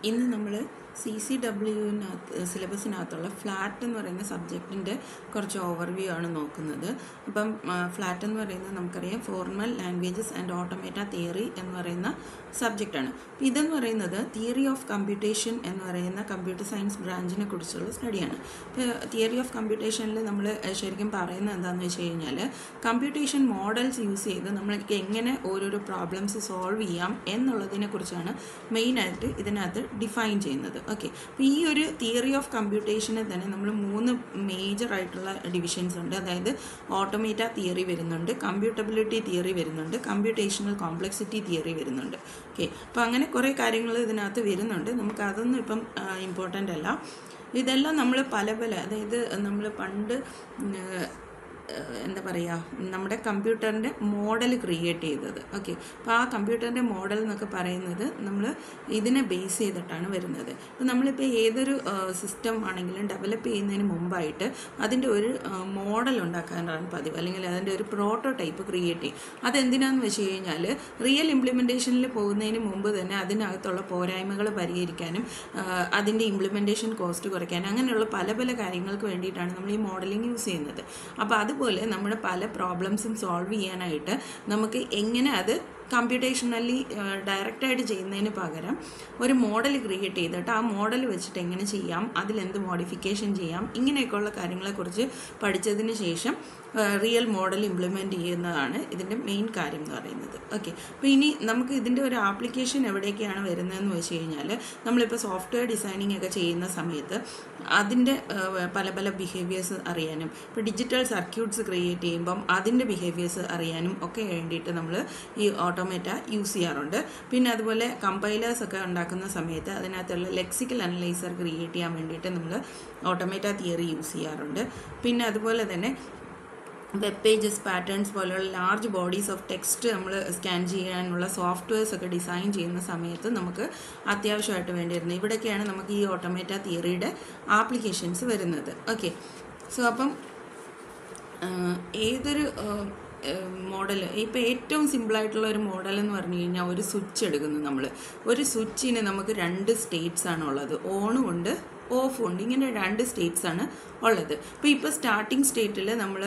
ഇന്ന് നമ്മൾ C C ഡബ്ല്യുവിനകത്ത് സിലബസിനകത്തുള്ള ഫ്ലാറ്റ് എന്ന് പറയുന്ന സബ്ജക്റ്റിൻ്റെ കുറച്ച് ഓവർവ്യൂ ആണ് നോക്കുന്നത് അപ്പം ഫ്ലാറ്റ് എന്ന് പറയുന്നത് നമുക്കറിയാം formal languages and automata theory എന്ന് പറയുന്ന സബ്ജക്റ്റാണ് ഇതെന്ന് പറയുന്നത് തിയറി ഓഫ് കമ്പ്യൂട്ടേഷൻ എന്ന് പറയുന്ന കമ്പ്യൂട്ടർ സയൻസ് ബ്രാഞ്ചിനെ കുറിച്ചുള്ള സ്റ്റഡിയാണ് തിയറി ഓഫ് കമ്പ്യൂട്ടേഷനിൽ നമ്മൾ ശരിക്കും പറയുന്നത് എന്താണെന്ന് വെച്ച് കഴിഞ്ഞാൽ കമ്പ്യൂട്ടേഷൻ മോഡൽസ് യൂസ് ചെയ്ത് നമ്മൾക്ക് എങ്ങനെ ഓരോരോ പ്രോബ്ലംസ് സോൾവ് ചെയ്യാം എന്നുള്ളതിനെ കുറിച്ചാണ് മെയിനായിട്ട് ഇതിനകത്ത് ഡിഫൈൻ ചെയ്യുന്നത് ഓക്കെ അപ്പോൾ ഈ ഒരു തിയറി ഓഫ് കമ്പ്യൂട്ടേഷനെ തന്നെ നമ്മൾ മൂന്ന് മേജർ ആയിട്ടുള്ള ഡിവിഷൻസ് ഉണ്ട് അതായത് ഓട്ടോമേറ്റ തിയറി വരുന്നുണ്ട് കമ്പ്യൂട്ടബിലിറ്റി തിയറി വരുന്നുണ്ട് കമ്പ്യൂട്ടേഷണൽ കോംപ്ലക്സിറ്റി തിയറി വരുന്നുണ്ട് ഓക്കെ അപ്പോൾ അങ്ങനെ കുറേ കാര്യങ്ങൾ ഇതിനകത്ത് വരുന്നുണ്ട് നമുക്ക് അതൊന്നും ഇപ്പം ഇമ്പോർട്ടൻ്റ് അല്ല ഇതെല്ലാം നമ്മൾ പല പല അതായത് നമ്മൾ പണ്ട് എന്താ പറയുക നമ്മുടെ കമ്പ്യൂട്ടറിൻ്റെ മോഡൽ ക്രിയേറ്റ് ചെയ്തത് ഓക്കെ അപ്പോൾ ആ കമ്പ്യൂട്ടറിൻ്റെ മോഡൽ എന്നൊക്കെ പറയുന്നത് നമ്മൾ ഇതിനെ ബേസ് ചെയ്തിട്ടാണ് വരുന്നത് അപ്പോൾ നമ്മളിപ്പോൾ ഏതൊരു സിസ്റ്റം ആണെങ്കിലും ഡെവലപ്പ് ചെയ്യുന്നതിന് മുമ്പായിട്ട് അതിൻ്റെ ഒരു മോഡൽ ഉണ്ടാക്കാനാണ് പതിവ് അല്ലെങ്കിൽ അതിൻ്റെ ഒരു പ്രോട്ടോടൈപ്പ് ക്രിയേറ്റ് ചെയ്യും അതെന്തിനാന്ന് വെച്ച് കഴിഞ്ഞാൽ റിയൽ ഇംപ്ലിമെൻറ്റേഷനിൽ പോകുന്നതിന് മുമ്പ് തന്നെ അതിനകത്തുള്ള പോരായ്മകൾ പരിഹരിക്കാനും അതിൻ്റെ ഇംപ്ലിമെൻറ്റേഷൻ കോസ്റ്റ് കുറയ്ക്കാനും അങ്ങനെയുള്ള പല പല കാര്യങ്ങൾക്ക് വേണ്ടിയിട്ടാണ് നമ്മൾ ഈ മോഡലിംഗ് യൂസ് ചെയ്യുന്നത് അപ്പോൾ അതുപോലെ നമ്മുടെ പല പ്രോബ്ലംസും സോൾവ് ചെയ്യാനായിട്ട് നമുക്ക് എങ്ങനെ അത് കമ്പ്യൂട്ടേഷണലി ഡയറക്റ്റായിട്ട് ചെയ്യുന്നതിന് പകരം ഒരു മോഡൽ ക്രിയേറ്റ് ചെയ്തിട്ട് ആ മോഡൽ വെച്ചിട്ട് എങ്ങനെ ചെയ്യാം അതിലെന്ത് മോഡിഫിക്കേഷൻ ചെയ്യാം ഇങ്ങനെയൊക്കെയുള്ള കാര്യങ്ങളെക്കുറിച്ച് പഠിച്ചതിന് ശേഷം റിയൽ മോഡൽ ഇംപ്ലിമെൻറ്റ് ചെയ്യുന്നതാണ് ഇതിൻ്റെ മെയിൻ കാര്യം എന്ന് പറയുന്നത് ഓക്കെ അപ്പോൾ ഇനി നമുക്ക് ഇതിൻ്റെ ഒരു ആപ്ലിക്കേഷൻ എവിടേക്കാണ് വരുന്നതെന്ന് വെച്ച് കഴിഞ്ഞാൽ നമ്മളിപ്പോൾ സോഫ്റ്റ്വെയർ ഡിസൈനിങ് ഒക്കെ ചെയ്യുന്ന സമയത്ത് അതിൻ്റെ പല പല ബിഹേവിയേഴ്സ് അറിയാനും ഇപ്പോൾ ഡിജിറ്റൽ സർക്യൂട്ട്സ് ക്രിയേറ്റ് ചെയ്യുമ്പം അതിൻ്റെ ബിഹേവിയേഴ്സ് അറിയാനും ഒക്കെ വേണ്ടിയിട്ട് നമ്മൾ ഈ ഓട്ടോമേറ്റ യൂസ് ചെയ്യാറുണ്ട് പിന്നെ അതുപോലെ കമ്പൈലേഴ്സ് ഒക്കെ ഉണ്ടാക്കുന്ന സമയത്ത് അതിനകത്തുള്ള ലെക്സിക്കൽ അനലൈസർ ക്രിയേറ്റ് ചെയ്യാൻ വേണ്ടിയിട്ട് നമ്മൾ ഓട്ടോമേറ്റ തിയറി യൂസ് ചെയ്യാറുണ്ട് പിന്നെ അതുപോലെ തന്നെ വെബ് പേജസ് പാറ്റേൺസ് പോലെയുള്ള ലാർജ് ബോഡീസ് ഓഫ് ടെക്സ്റ്റ് നമ്മൾ സ്കാൻ ചെയ്യാനുള്ള സോഫ്റ്റ്വെയർസ് ഒക്കെ ഡിസൈൻ ചെയ്യുന്ന സമയത്ത് നമുക്ക് അത്യാവശ്യമായിട്ട് വേണ്ടി വരുന്നത് ഇവിടെയൊക്കെയാണ് നമുക്ക് ഈ ഓട്ടോമേറ്റ തിയറിയുടെ ആപ്ലിക്കേഷൻസ് വരുന്നത് ഓക്കെ സോ അപ്പം ഏതൊരു മോഡൽ ഇപ്പോൾ ഏറ്റവും സിമ്പിളായിട്ടുള്ള ഒരു മോഡൽ എന്ന് പറഞ്ഞു കഴിഞ്ഞാൽ ഒരു സ്വിച്ച് എടുക്കുന്നു നമ്മൾ ഒരു സ്വിച്ചിന് നമുക്ക് രണ്ട് സ്റ്റേറ്റ്സ് ആണ് ഉള്ളത് ഓണും ഉണ്ട് ഓഫും ഉണ്ട് ഇങ്ങനെ രണ്ട് സ്റ്റേറ്റ്സ് ആണ് ഉള്ളത് ഇപ്പോൾ ഇപ്പോൾ സ്റ്റാർട്ടിങ് സ്റ്റേറ്റിൽ നമ്മൾ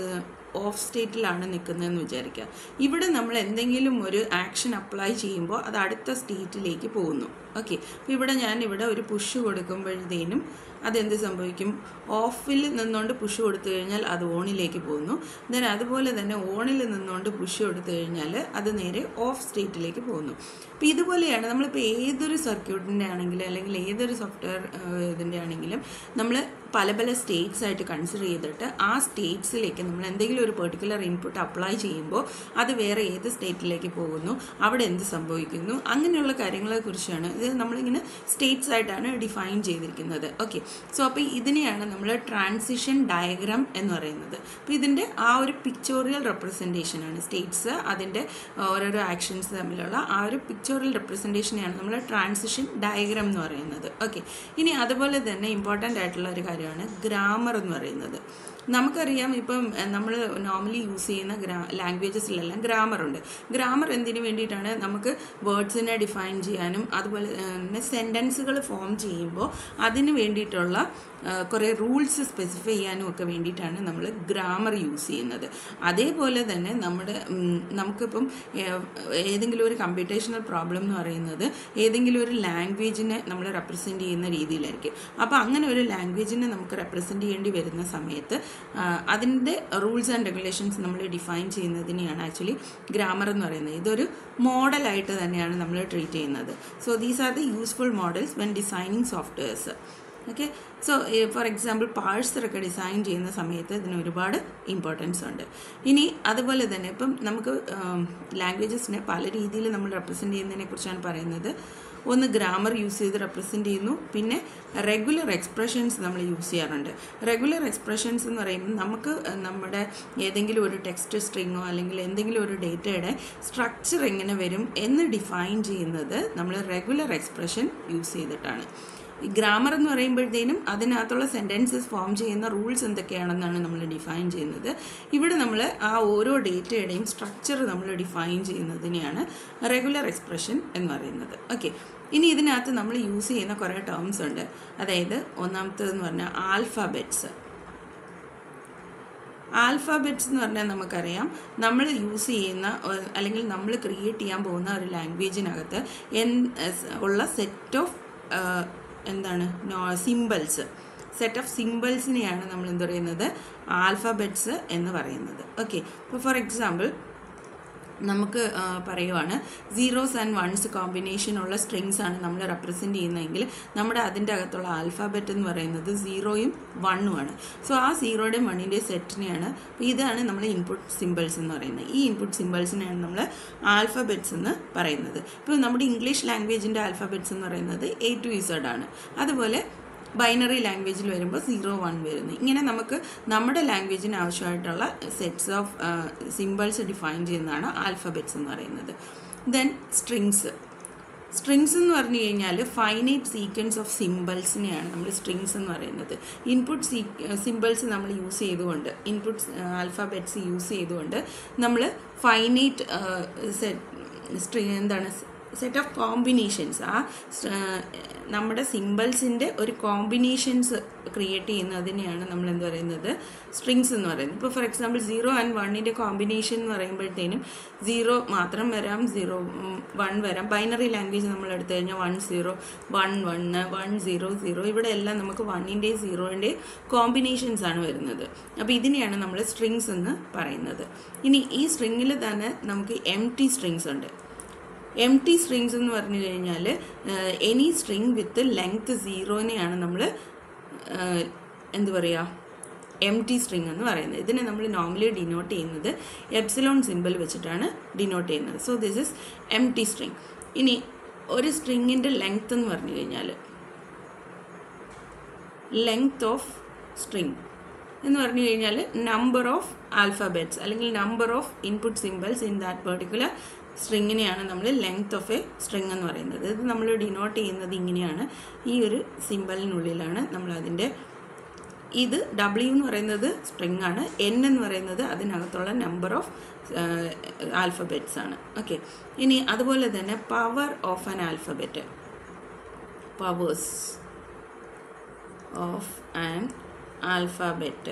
ഓഫ് സ്റ്റേറ്റിലാണ് നിൽക്കുന്നതെന്ന് വിചാരിക്കുക ഇവിടെ നമ്മൾ എന്തെങ്കിലും ഒരു ആക്ഷൻ അപ്ലൈ ചെയ്യുമ്പോൾ അത് അടുത്ത സ്റ്റേറ്റിലേക്ക് പോകുന്നു ഓക്കെ അപ്പോൾ ഇവിടെ ഞാൻ ഇവിടെ ഒരു പുഷ് കൊടുക്കുമ്പോഴത്തേനും അതെന്ത് സംഭവിക്കും ഓഫിൽ നിന്നുകൊണ്ട് പുഷ് കൊടുത്തു കഴിഞ്ഞാൽ അത് ഓണിലേക്ക് പോകുന്നു ദെൻ അതുപോലെ തന്നെ ഓണിൽ നിന്നുകൊണ്ട് പുഷ് കൊടുത്തു കഴിഞ്ഞാൽ അത് നേരെ ഓഫ് സ്റ്റേറ്റിലേക്ക് പോകുന്നു അപ്പോൾ ഇതുപോലെയാണ് നമ്മളിപ്പോൾ ഏതൊരു സർക്യൂട്ടിൻ്റെ ആണെങ്കിലും അല്ലെങ്കിൽ ഏതൊരു സോഫ്റ്റ്വെയർ ഇതിൻ്റെ ആണെങ്കിലും നമ്മൾ പല പല സ്റ്റേറ്റ്സ് ആയിട്ട് കൺസിഡർ ചെയ്തിട്ട് ആ സ്റ്റേറ്റ്സിലേക്ക് നമ്മൾ എന്തെങ്കിലും ഒരു പെർട്ടിക്കുലർ ഇൻപുട്ട് അപ്ലൈ ചെയ്യുമ്പോൾ അത് വേറെ ഏത് സ്റ്റേറ്റിലേക്ക് പോകുന്നു അവിടെ എന്ത് സംഭവിക്കുന്നു അങ്ങനെയുള്ള കാര്യങ്ങളെക്കുറിച്ചാണ് ഇത് നമ്മളിങ്ങനെ സ്റ്റേറ്റ്സ് ആയിട്ടാണ് ഡിഫൈൻ ചെയ്തിരിക്കുന്നത് ഓക്കെ സോ അപ്പോൾ ഇതിനെയാണ് നമ്മൾ ട്രാൻസിഷൻ ഡയഗ്രാം എന്ന് പറയുന്നത് അപ്പോൾ ഇതിൻ്റെ ആ ഒരു പിക്ചോറിയൽ റെപ്രസെൻറ്റേഷനാണ് സ്റ്റേറ്റ്സ് അതിൻ്റെ ഓരോരോ ആക്ഷൻസ് തമ്മിലുള്ള ആ ഒരു പിക്ചോറിയൽ റെപ്രസെൻറ്റേഷനെയാണ് നമ്മൾ ട്രാൻസിഷൻ ഡയഗ്രാം എന്ന് പറയുന്നത് ഓക്കെ ഇനി അതുപോലെ തന്നെ ഇമ്പോർട്ടൻ്റ് ആയിട്ടുള്ള ഒരു കാര്യമാണ് ഗ്രാമർ എന്ന് പറയുന്നത് നമുക്കറിയാം ഇപ്പം നമ്മൾ നോർമലി യൂസ് ചെയ്യുന്ന ഗ്രാ ലാംഗ്വേജസിലെല്ലാം ഗ്രാമർ ഉണ്ട് ഗ്രാമർ എന്തിനു വേണ്ടിയിട്ടാണ് നമുക്ക് വേർഡ്സിനെ ഡിഫൈൻ ചെയ്യാനും അതുപോലെ തന്നെ സെൻറ്റൻസുകൾ ഫോം ചെയ്യുമ്പോൾ അതിന് വേണ്ടിയിട്ടുള്ള കുറേ റൂൾസ് സ്പെസിഫൈ ചെയ്യാനും ഒക്കെ വേണ്ടിയിട്ടാണ് നമ്മൾ ഗ്രാമർ യൂസ് ചെയ്യുന്നത് അതേപോലെ തന്നെ നമ്മുടെ നമുക്കിപ്പം ഏതെങ്കിലും ഒരു കമ്പ്യൂട്ടേഷണൽ പ്രോബ്ലം എന്ന് പറയുന്നത് ഏതെങ്കിലും ഒരു ലാംഗ്വേജിനെ നമ്മൾ റെപ്രസെൻറ്റ് ചെയ്യുന്ന രീതിയിലായിരിക്കും അപ്പോൾ അങ്ങനെ ഒരു ലാംഗ്വേജിനെ നമുക്ക് റെപ്രസെൻറ്റ് ചെയ്യേണ്ടി വരുന്ന സമയത്ത് അതിൻ്റെ റൂൾസ് ആൻഡ് റെഗുലേഷൻസ് നമ്മൾ ഡിഫൈൻ ചെയ്യുന്നതിനെയാണ് ആക്ച്വലി ഗ്രാമർ എന്ന് പറയുന്നത് ഇതൊരു മോഡലായിട്ട് തന്നെയാണ് നമ്മൾ ട്രീറ്റ് ചെയ്യുന്നത് so these are the useful models when designing softwares okay so for example പാഴ്സറൊക്കെ ഡിസൈൻ ചെയ്യുന്ന സമയത്ത് ഇതിന് ഒരുപാട് ഇമ്പോർട്ടൻസ് ഉണ്ട് ഇനി അതുപോലെ തന്നെ ഇപ്പം നമുക്ക് ലാംഗ്വേജസിനെ പല രീതിയിൽ നമ്മൾ റെപ്രസെൻറ്റ് ചെയ്യുന്നതിനെ കുറിച്ചാണ് പറയുന്നത് ഒന്ന് ഗ്രാമർ യൂസ് ചെയ്ത് റെപ്രസെൻറ്റ് ചെയ്യുന്നു പിന്നെ റെഗുലർ എക്സ്പ്രഷൻസ് നമ്മൾ യൂസ് ചെയ്യാറുണ്ട് റെഗുലർ എക്സ്പ്രഷൻസ് എന്ന് പറയുമ്പോൾ നമുക്ക് നമ്മുടെ ഏതെങ്കിലും ഒരു ടെക്സ്റ്റ് സ്ട്രിങ്ങോ അല്ലെങ്കിൽ എന്തെങ്കിലും ഒരു ഡേറ്റയുടെ സ്ട്രക്ചർ എങ്ങനെ വരും എന്ന് ഡിഫൈൻ ചെയ്യുന്നത് നമ്മൾ റെഗുലർ എക്സ്പ്രഷൻ യൂസ് ചെയ്തിട്ടാണ് ഈ ഗ്രാമർ എന്ന് പറയുമ്പോഴത്തേനും അതിനകത്തുള്ള സെൻറ്റൻസസ് ഫോം ചെയ്യുന്ന റൂൾസ് എന്തൊക്കെയാണെന്നാണ് നമ്മൾ ഡിഫൈൻ ചെയ്യുന്നത് ഇവിടെ നമ്മൾ ആ ഓരോ ഡേറ്റയുടെയും സ്ട്രക്ചർ നമ്മൾ ഡിഫൈൻ ചെയ്യുന്നതിനെയാണ് റെഗുലർ എക്സ്പ്രഷൻ എന്ന് പറയുന്നത് ഓക്കെ ഇനി ഇതിനകത്ത് നമ്മൾ യൂസ് ചെയ്യുന്ന കുറേ ടേംസ് ഉണ്ട് അതായത് ഒന്നാമത്തേതെന്ന് പറഞ്ഞാൽ ആൽഫാബെറ്റ്സ് ആൽഫാബെറ്റ്സ് എന്ന് പറഞ്ഞാൽ നമുക്കറിയാം നമ്മൾ യൂസ് ചെയ്യുന്ന ഒ- അല്ലെങ്കിൽ നമ്മൾ ക്രിയേറ്റ് ചെയ്യാൻ പോകുന്ന ഒരു ലാംഗ്വേജിനകത്ത് എൻ എസ് ഉള്ള സെറ്റ് ഓഫ് എന്താണ് സിമ്പിൾസ് സെറ്റ് ഓഫ് സിമ്പിൾസിനെയാണ് നമ്മൾ എന്ത് പറയുന്നത് ആൽഫാബെറ്റ്സ് എന്ന് പറയുന്നത് ഓക്കെ ഇപ്പോൾ ഫോർ എക്സാമ്പിൾ നമുക്ക് ആ, പറയുവാണ് സീറോസ് ആൻഡ് വൺസ് കോമ്പിനേഷനുള്ള സ്ട്രിങ്സ് ആണ് നമ്മൾ റെപ്രസെൻറ്റ് ചെയ്യുന്നതെങ്കിൽ നമ്മുടെ അതിൻ്റെ അകത്തുള്ള ആൽഫാബറ്റ് എന്ന് പറയുന്നത് സീറോയും വണ്ണുമാണ് സോ ആ സീറോയുടെയും വണ്ണിൻ്റെയും സെറ്റിനെയാണ് അപ്പോൾ ഇതാണ് നമ്മൾ ഇൻപുട്ട് സിമ്പിൾസ് എന്ന് പറയുന്നത് ഈ ഇൻപുട്ട് സിമ്പിൾസിനെയാണ് നമ്മൾ ആൽഫാബെറ്റ്സ് എന്ന് പറയുന്നത് ഇപ്പോൾ നമ്മുടെ ഇംഗ്ലീഷ് ലാംഗ്വേജിൻ്റെ ആൽഫാബെറ്റ്സ് എന്ന് പറയുന്നത് എ ടു ഇസഡ് ആണ് അതുപോലെ ബൈനറി ലാംഗ്വേജിൽ വരുമ്പോൾ സീറോ വൺ വരുന്നു ഇങ്ങനെ നമുക്ക് നമ്മുടെ ലാംഗ്വേജിന് ആവശ്യമായിട്ടുള്ള സെറ്റ്സ് ഓഫ് സിമ്പിൾസ് ഡിഫൈൻ ചെയ്യുന്നതാണ് ആൽഫബറ്റ്സ് എന്ന് പറയുന്നത് ദെൻ സ്ട്രിങ്സ് സ്ട്രിങ്സ് എന്ന് പറഞ്ഞു കഴിഞ്ഞാൽ ഫൈനൈറ്റ് സീക്വൻസ് ഓഫ് സിമ്പിൾസിനെയാണ് നമ്മൾ സ്ട്രിങ്സ് എന്ന് പറയുന്നത് ഇൻപുട്ട് സീ സിമ്പിൾസ് നമ്മൾ യൂസ് ചെയ്തുകൊണ്ട് ഇൻപുട്ട് ആൽഫാബെറ്റ്സ് യൂസ് ചെയ്തുകൊണ്ട് നമ്മൾ ഫൈനൈറ്റ് സ്ട്രി എന്താണ് സെറ്റ് ഓഫ് കോമ്പിനേഷൻസ് ആ സ്- ആ, നമ്മുടെ സിമ്പിൾസിൻ്റെ ഒരു കോമ്പിനേഷൻസ് ക്രിയേറ്റ് ചെയ്യുന്നതിനെയാണ് നമ്മൾ എന്ത് പറയുന്നത് സ്ട്രിങ്സ് എന്ന് പറയുന്നത് ഇപ്പോൾ ഫോർ എക്സാമ്പിൾ സീറോ ആൻഡ് വണ്ണിൻ്റെ കോമ്പിനേഷൻ എന്ന് പറയുമ്പോഴത്തേനും സീറോ മാത്രം വരാം സീറോ വൺ വരാം ബൈനറി ലാംഗ്വേജ് നമ്മൾ എടുത്തു കഴിഞ്ഞാൽ one zero one one one zero zero ഇവിടെ എല്ലാം നമുക്ക് വണ്ണിൻ്റെയും സീറോൻ്റെയും കോമ്പിനേഷൻസ് ആണ് വരുന്നത് അപ്പോൾ ഇതിനെയാണ് നമ്മൾ സ്ട്രിങ്സ് എന്ന് പറയുന്നത് ഇനി ഈ സ്ട്രിങ്ങിൽ തന്നെ നമുക്ക് എം ടി സ്ട്രിങ്സ് ഉണ്ട് എം ടി സ്ട്രിങ്സ് എന്ന് പറഞ്ഞു കഴിഞ്ഞാൽ എനി സ്ട്രിങ് വിത്ത് ലെങ്ത് സീറോനെയാണ് നമ്മൾ എന്ത് പറയുക എം ടി സ്ട്രിങ് എന്ന് പറയുന്നത് ഇതിനെ നമ്മൾ നോർമലി ഡിനോട്ട് ചെയ്യുന്നത് എപ്സിലോൺ സിമ്പിൾ വെച്ചിട്ടാണ് ഡിനോട്ട് ചെയ്യുന്നത് so this is empty string ഇനി ഒരു സ്ട്രിങ്ങിൻ്റെ ലെങ്ത് എന്ന് പറഞ്ഞു കഴിഞ്ഞാൽ ലെങ്ത് ഓഫ് സ്ട്രിങ് എന്ന് പറഞ്ഞു കഴിഞ്ഞാൽ നമ്പർ ഓഫ് ആൽഫബറ്റ്സ് അല്ലെങ്കിൽ number of input symbols in that particular സ്ട്രിങ്ങിനെയാണ് നമ്മൾ ലെങ്ത് ഓഫ് എ സ്ട്രിങ് എന്ന് പറയുന്നത് ഇത് നമ്മൾ ഡിനോട്ട് ചെയ്യുന്നത് ഇങ്ങനെയാണ് ഈ ഒരു സിമ്പിളിനുള്ളിലാണ് നമ്മൾ അതിൻ്റെ ഇത് ഡബ്ല്യു എന്ന് പറയുന്നത് സ്ട്രിങ് ആണ് എൻ എന്ന് പറയുന്നത് അതിനകത്തുള്ള നമ്പർ ഓഫ് ആൽഫബറ്റ്സ് ആണ് ഓക്കെ ഇനി അതുപോലെ തന്നെ power of an alphabet powers of an alphabet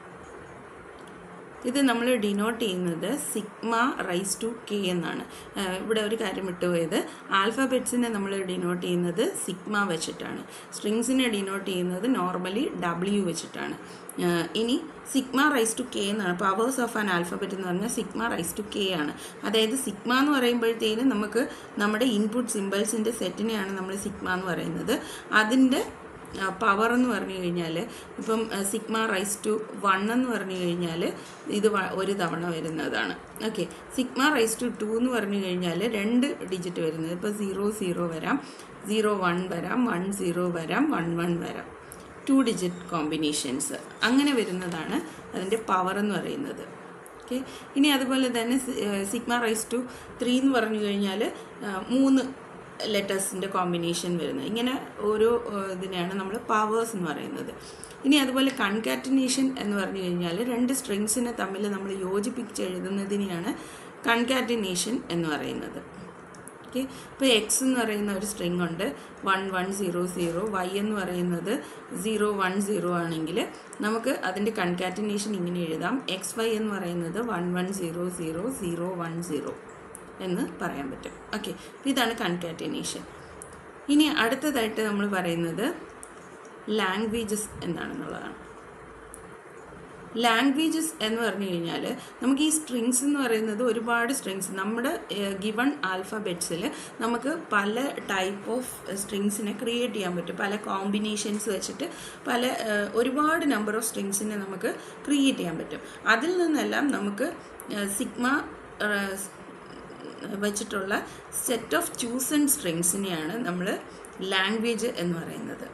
ഇത് നമ്മൾ ഡിനോട്ട് ചെയ്യുന്നത് സിഗ്മ റൈസ് ടു കെ എന്നാണ് ആഹ് ഇവിടെ ഒരു കാര്യം വിട്ടുപോയത് ആൽഫാബെറ്റ്സിനെ നമ്മൾ ഡിനോട്ട് ചെയ്യുന്നത് സിഗ്മ വെച്ചിട്ടാണ് സ്ട്രിങ്സിനെ ഡിനോട്ട് ചെയ്യുന്നത് നോർമലി ഡബ്ല്യു വെച്ചിട്ടാണ് ആഹ് ഇനി സിഗ്മ റൈസ് ടു കെ എന്നാണ് പവേഴ്സ് ഓഫ് ആൻ ആൽഫബറ്റ് എന്ന് പറഞ്ഞാൽ സിഗ്മ റൈസ് ടു കെ ആണ് അതായത് സിഗ്മ എന്ന് പറയുമ്പോഴത്തേനും നമുക്ക് നമ്മുടെ ഇൻപുട്ട് സിമ്പിൾസിൻ്റെ സെറ്റിനെയാണ് നമ്മൾ സിഗ്മ എന്ന് പറയുന്നത് അതിൻ്റെ പവർ എന്ന് പറഞ്ഞു കഴിഞ്ഞാൽ ഇപ്പം സിഗ്മ റൈസ് ടു വൺ എന്ന് പറഞ്ഞു കഴിഞ്ഞാൽ ഇത് വ- ഒരു തവണ വരുന്നതാണ് okay sigma raise to two എന്ന് പറഞ്ഞു കഴിഞ്ഞാൽ രണ്ട് ഡിജിറ്റ് വരുന്നത് ഇപ്പോൾ സീറോ സീറോ വരാം സീറോ വൺ വരാം വൺ സീറോ വരാം വൺ വൺ വരാം ടു ഡിജിറ്റ് കോമ്പിനേഷൻസ് അങ്ങനെ വരുന്നതാണ് അതിൻ്റെ പവർ എന്ന് പറയുന്നത് ഓക്കെ ഇനി അതുപോലെ തന്നെ സിഗ്മ റൈസ് ടു ത്രീ എന്ന് പറഞ്ഞു കഴിഞ്ഞാൽ മൂന്ന് ലെറ്റേഴ്സിൻ്റെ കോമ്പിനേഷൻ വരുന്നത് ഇങ്ങനെ ഓരോ ആ, ഇതിനെയാണ് നമ്മൾ പവേഴ്സ് എന്ന് പറയുന്നത് ഇനി അതുപോലെ കൺകാറ്റിനേഷൻ എന്ന് പറഞ്ഞു കഴിഞ്ഞാൽ രണ്ട് സ്ട്രിങ്സിനെ തമ്മിൽ നമ്മൾ യോജിപ്പിച്ച് എഴുതുന്നതിനെയാണ് കൺകാറ്റിനേഷൻ എന്ന് പറയുന്നത് ഓക്കെ ഇപ്പോൾ എക്സ് എന്ന് പറയുന്ന ഒരു സ്ട്രിങ് ഉണ്ട് one one zero zero Y എന്ന് പറയുന്നത് സീറോ വൺ സീറോ ആണെങ്കിൽ നമുക്ക് അതിൻ്റെ കൺകാറ്റിനേഷൻ ഇങ്ങനെ എഴുതാം എക്സ് വൈ എന്ന് പറയുന്നത് one one zero zero zero one zero എന്ന് പറയാൻ പറ്റും ഓക്കെ ഇതാണ് കൺകാറ്റിനേഷൻ ഇനി അടുത്തതായിട്ട് നമ്മൾ പറയുന്നത് ലാംഗ്വേജസ് എന്താണെന്നുള്ളതാണ് ലാംഗ്വേജസ് എന്ന് പറഞ്ഞു കഴിഞ്ഞാൽ നമുക്ക് ഈ സ്ട്രിങ്സ് എന്ന് പറയുന്നത് ഒരുപാട് സ്ട്രിങ്സ് നമ്മുടെ ഗിവൺ ആൽഫബറ്റ്സിൽ നമുക്ക് പല ടൈപ്പ് ഓഫ് സ്ട്രിങ്സിനെ ക്രിയേറ്റ് ചെയ്യാൻ പറ്റും പല കോമ്പിനേഷൻസ് വെച്ചിട്ട് പല ഏഹ്, ഒരുപാട് നമ്പർ ഓഫ് സ്ട്രിങ്സിനെ നമുക്ക് ക്രിയേറ്റ് ചെയ്യാൻ പറ്റും അതിൽ നിന്നെല്ലാം നമുക്ക് സിഗ്മ വെച്ചിട്ടുള്ള സെറ്റ് ഓഫ് ചൂസൺ സ്ട്രിങ്സിനെയാണ് നമ്മൾ ലാംഗ്വേജ് എന്ന് പറയുന്നത്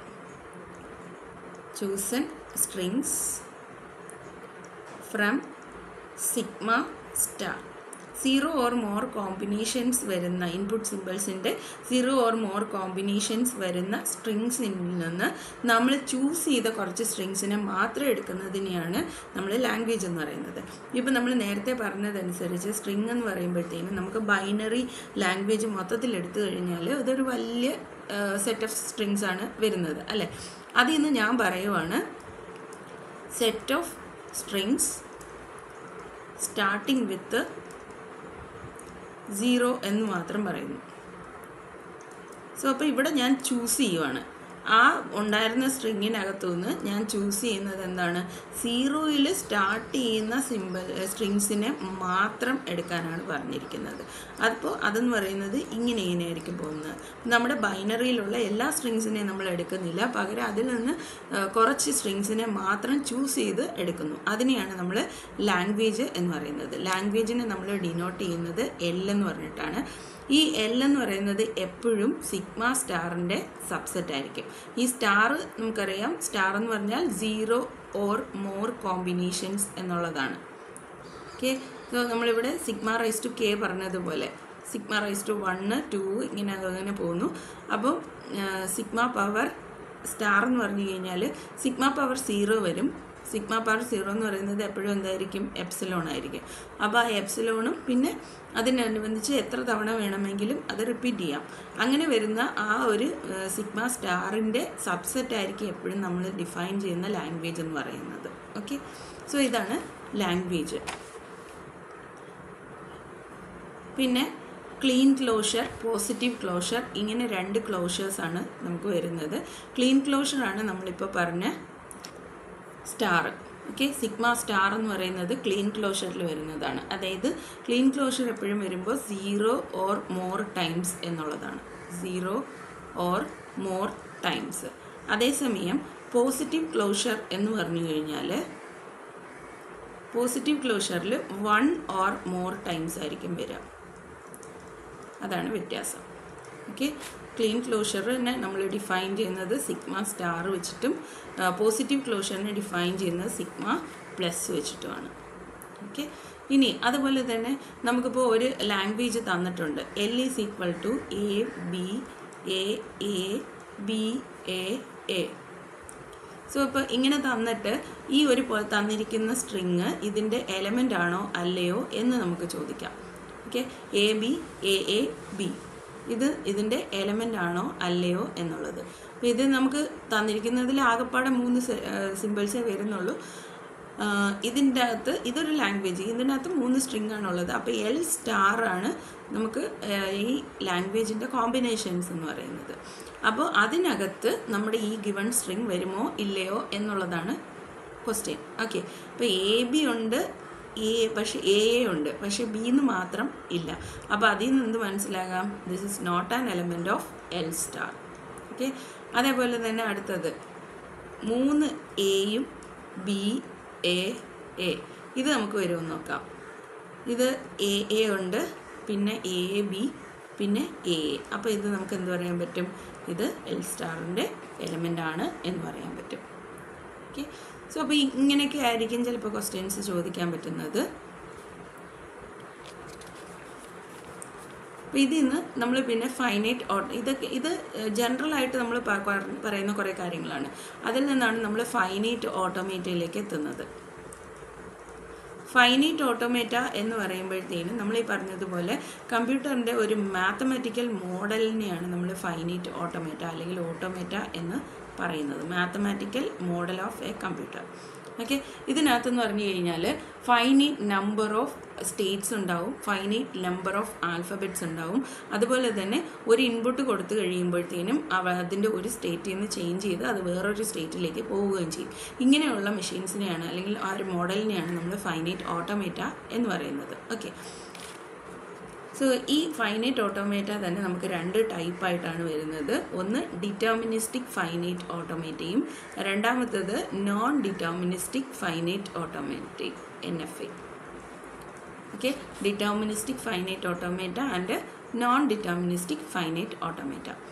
chosen strings from sigma star zero or more combinations വരുന്ന ഇൻപുട്ട് സിമ്പിൾസിൻ്റെ സീറോ ഓർ മോർ കോമ്പിനേഷൻസ് വരുന്ന സ്ട്രിങ്സിൽ നിന്ന് നമ്മൾ ചൂസ് ചെയ്ത കുറച്ച് സ്ട്രിങ്സിനെ മാത്രം എടുക്കുന്നതിനെയാണ് നമ്മൾ ലാംഗ്വേജ് എന്ന് പറയുന്നത് ഇപ്പം നമ്മൾ നേരത്തെ പറഞ്ഞതനുസരിച്ച് സ്ട്രിങ് എന്ന് പറയുമ്പോഴത്തേനും നമുക്ക് ബൈനറി ലാംഗ്വേജ് മൊത്തത്തിൽ എടുത്തു കഴിഞ്ഞാൽ അതൊരു വലിയ സെറ്റ് ഓഫ് സ്ട്രിങ്സ് ആണ് വരുന്നത് അല്ലേ അതിൽ നിന്ന് ഞാൻ പറയുവാണ് set of strings starting with zero എന്ന് മാത്രം പറയുന്നു സോ അപ്പോൾ ഇവിടെ ഞാൻ ചൂസ് ചെയ്യുവാണ് ആ ഉണ്ടായിരുന്ന സ്ട്രിങ്ങിനകത്തു നിന്ന് ഞാൻ ചൂസ് ചെയ്യുന്നത് എന്താണ് സീറോയിൽ സ്റ്റാർട്ട് ചെയ്യുന്ന സിമ്പിൾ സ്ട്രിങ്സിനെ മാത്രം എടുക്കാനാണ് പറഞ്ഞിരിക്കുന്നത് അതിപ്പോൾ അതെന്ന് പറയുന്നത് ഇങ്ങനെ ഇങ്ങനെയായിരിക്കും പോകുന്നത് നമ്മുടെ ബൈനറിയിലുള്ള എല്ലാ സ്ട്രിങ്സിനെയും നമ്മൾ എടുക്കുന്നില്ല പകരം അതിൽ നിന്ന് ആ, കുറച്ച് സ്ട്രിങ്സിനെ മാത്രം ചൂസ് ചെയ്ത് എടുക്കുന്നു അതിനെയാണ് നമ്മൾ ലാംഗ്വേജ് എന്ന് പറയുന്നത് ലാംഗ്വേജിനെ നമ്മൾ ഡിനോട്ട് ചെയ്യുന്നത് എൽ എന്ന് പറഞ്ഞിട്ടാണ് ഈ എൽ എന്ന് പറയുന്നത് എപ്പോഴും സിഗ്മ സ്റ്റാറിൻ്റെ സബ്സെറ്റ് ആയിരിക്കും ഈ സ്റ്റാർ നമുക്കറിയാം സ്റ്റാർ എന്ന് പറഞ്ഞാൽ സീറോ ഓർ മോർ കോമ്പിനേഷൻസ് എന്നുള്ളതാണ് ഓക്കെ സോ നമ്മളിവിടെ സിഗ്മ റൈസ് ടു കെ പറഞ്ഞതുപോലെ sigma raise to one two ഇങ്ങനെ അങ്ങനെ പോകുന്നു അപ്പം സിഗ്മ പവർ സ്റ്റാർ എന്ന് പറഞ്ഞു കഴിഞ്ഞാൽ സിഗ്മ പവർ സീറോ വരും സിഗ്മ പവർ സീറോ എന്ന് പറയുന്നത് എപ്പോഴും എന്തായിരിക്കും എപ്സിലോൺ ആയിരിക്കും അപ്പോൾ ആ എപ്സിലോണും പിന്നെ അതിനനുബന്ധിച്ച് എത്ര തവണ വേണമെങ്കിലും അത് റിപ്പീറ്റ് ചെയ്യാം അങ്ങനെ വരുന്ന ആ ഒരു സിഗ്മ സ്റ്റാറിൻ്റെ സബ്സെറ്റ് ആയിരിക്കും എപ്പോഴും നമ്മൾ ഡിഫൈൻ ചെയ്യുന്ന ലാംഗ്വേജ് എന്ന് പറയുന്നത് ഓക്കെ സോ ഇതാണ് ലാംഗ്വേജ് പിന്നെ ക്ലീൻ ക്ലോഷർ പോസിറ്റീവ് ക്ലോഷർ ഇങ്ങനെ രണ്ട് ക്ലോഷേഴ്സാണ് നമുക്ക് വരുന്നത് ക്ലീൻ ക്ലോഷറാണ് നമ്മളിപ്പോൾ പറഞ്ഞ സ്റ്റാർ ഓക്കെ സിഗ്മ സ്റ്റാർ എന്ന് പറയുന്നത് ക്ലീൻ ക്ലോഷറിൽ വരുന്നതാണ് അതായത് ക്ലീൻ ക്ലോഷർ എപ്പോഴും വരുമ്പോൾ സീറോ ഓർ മോർ ടൈംസ് എന്നുള്ളതാണ് സീറോ ഓർ മോർ ടൈംസ് അതേസമയം പോസിറ്റീവ് ക്ലോഷർ എന്ന് പറഞ്ഞു കഴിഞ്ഞാൽ പോസിറ്റീവ് ക്ലോഷറിൽ വൺ ഓർ മോർ ടൈംസ് ആയിരിക്കും വരിക അതാണ് വ്യത്യാസം ഓക്കെ ക്ലീൻ ക്ലോഷറിനെ നമ്മൾ ഡിഫൈൻ ചെയ്യുന്നത് സിഗ്മ സ്റ്റാർ വെച്ചിട്ടും പോസിറ്റീവ് ക്ലോഷറിനെ ഡിഫൈൻ ചെയ്യുന്നത് സിഗ്മ പ്ലസ് വെച്ചിട്ടുമാണ് ഓക്കെ ഇനി അതുപോലെ തന്നെ നമുക്കിപ്പോൾ ഒരു ലാംഗ്വേജ് തന്നിട്ടുണ്ട് L is equal to A B A A B A A so ഇപ്പോൾ ഇങ്ങനെ തന്നിട്ട് ഈ ഒരു പോ- തന്നിരിക്കുന്ന സ്ട്രിങ് ഇതിൻ്റെ എലമെൻ്റ് ആണോ അല്ലയോ എന്ന് നമുക്ക് ചോദിക്കാം okay A B A A B ഇത് ഇതിൻ്റെ എലമെൻ്റ് ആണോ അല്ലയോ എന്നുള്ളത് അപ്പോൾ ഇത് നമുക്ക് തന്നിരിക്കുന്നതിൽ ആകെപ്പാടെ മൂന്ന് സിമ്പിൾസേ വരുന്നുള്ളൂ ആഹ് ഇതിൻ്റെ അകത്ത് ഇതൊരു ലാംഗ്വേജ് ഇതിൻ്റെ അകത്ത് മൂന്ന് സ്ട്രിങ് ആണുള്ളത് അപ്പോൾ എൽ സ്റ്റാർ ആണ് നമുക്ക് ആഹ് ഈ ലാംഗ്വേജിൻ്റെ കോമ്പിനേഷൻസ് എന്ന് പറയുന്നത് അപ്പോൾ അതിനകത്ത് നമ്മുടെ ഈ ഗിവൺ സ്ട്രിങ് വരുമോ ഇല്ലയോ എന്നുള്ളതാണ് ക്വസ്റ്റ്യൻ ഓക്കെ അപ്പോൾ എ ബി ഉണ്ട് എ പക്ഷെ എ എ ഉണ്ട് പക്ഷെ ബി എന്ന് മാത്രം ഇല്ല അപ്പോൾ അതിൽ നിന്ന് എന്ത് മനസ്സിലാകാം this is not an element of L star okay അതേപോലെ തന്നെ അടുത്തത് മൂന്ന് എയും ബി എ എ ഇത് നമുക്ക് വരുമെന്ന് നോക്കാം ഇത് എ എ ഉണ്ട് പിന്നെ എ ബി പിന്നെ എ എ അപ്പോൾ ഇത് നമുക്ക് എന്ത് പറയാൻ പറ്റും ഇത് എൽ സ്റ്റാറിൻ്റെ എലമെൻ്റ് ആണ് എന്ന് പറയാൻ പറ്റും ഓക്കെ സോ അപ്പോൾ ഇങ്ങനെയൊക്കെ ആയിരിക്കും ചിലപ്പോൾ ക്വസ്റ്റ്യൻസ് ചോദിക്കാൻ പറ്റുന്നത് അപ്പോൾ ഇതിൽ നിന്ന് നമ്മൾ പിന്നെ ഫൈനൈറ്റ് ഓട്ടോ ഇതൊക്കെ ഇത് ജനറൽ ആയിട്ട് നമ്മൾ പറയുന്ന കുറേ കാര്യങ്ങളാണ് അതിൽ നിന്നാണ് നമ്മൾ ഫൈനൈറ്റ് ഓട്ടോമേറ്റയിലേക്ക് എത്തുന്നത് ഫൈനൈറ്റ് ഓട്ടോമേറ്റ എന്ന് പറയുമ്പോഴത്തേനും നമ്മൾ ഈ പറഞ്ഞതുപോലെ കമ്പ്യൂട്ടറിൻ്റെ ഒരു മാത്തമാറ്റിക്കൽ മോഡലിനെയാണ് നമ്മൾ ഫൈനൈറ്റ് ഓട്ടോമേറ്റ അല്ലെങ്കിൽ ഓട്ടോമേറ്റ എന്ന് പറയുന്നത് mathematical model of a computer okay ഇതിനകത്തെന്ന് പറഞ്ഞു കഴിഞ്ഞാൽ ഫൈനൈറ്റ് നമ്പർ ഓഫ് സ്റ്റേറ്റ്സ് ഉണ്ടാവും ഫൈനൈറ്റ് നമ്പർ ഓഫ് ആൽഫബറ്റ്സ് ഉണ്ടാവും അതുപോലെ തന്നെ ഒരു ഇൻപുട്ട് കൊടുത്തു കഴിയുമ്പോഴത്തേനും അവ അതിൻ്റെ ഒരു സ്റ്റേറ്റിൽ നിന്ന് ചേഞ്ച് ചെയ്ത് അത് വേറൊരു സ്റ്റേറ്റിലേക്ക് പോവുകയും ചെയ്യും ഇങ്ങനെയുള്ള മെഷീൻസിനെയാണ് അല്ലെങ്കിൽ ആ ഒരു മോഡലിനെയാണ് നമ്മൾ ഫൈനൈറ്റ് ഓട്ടോമേറ്റ എന്ന് പറയുന്നത് ഓക്കെ സോ ഈ ഫൈനൈറ്റ് ഓട്ടോമേറ്റ തന്നെ നമുക്ക് രണ്ട് ടൈപ്പായിട്ടാണ് വരുന്നത് ഒന്ന് ഡിറ്റർമിനിസ്റ്റിക് ഫൈനൈറ്റ് ഓട്ടോമേറ്റയും രണ്ടാമത്തത് നോൺ ഡിറ്റർമിനിസ്റ്റിക് ഫൈനൈറ്റ് ഓട്ടോമേറ്റയും N F A okay deterministic finite automata and non deterministic finite automata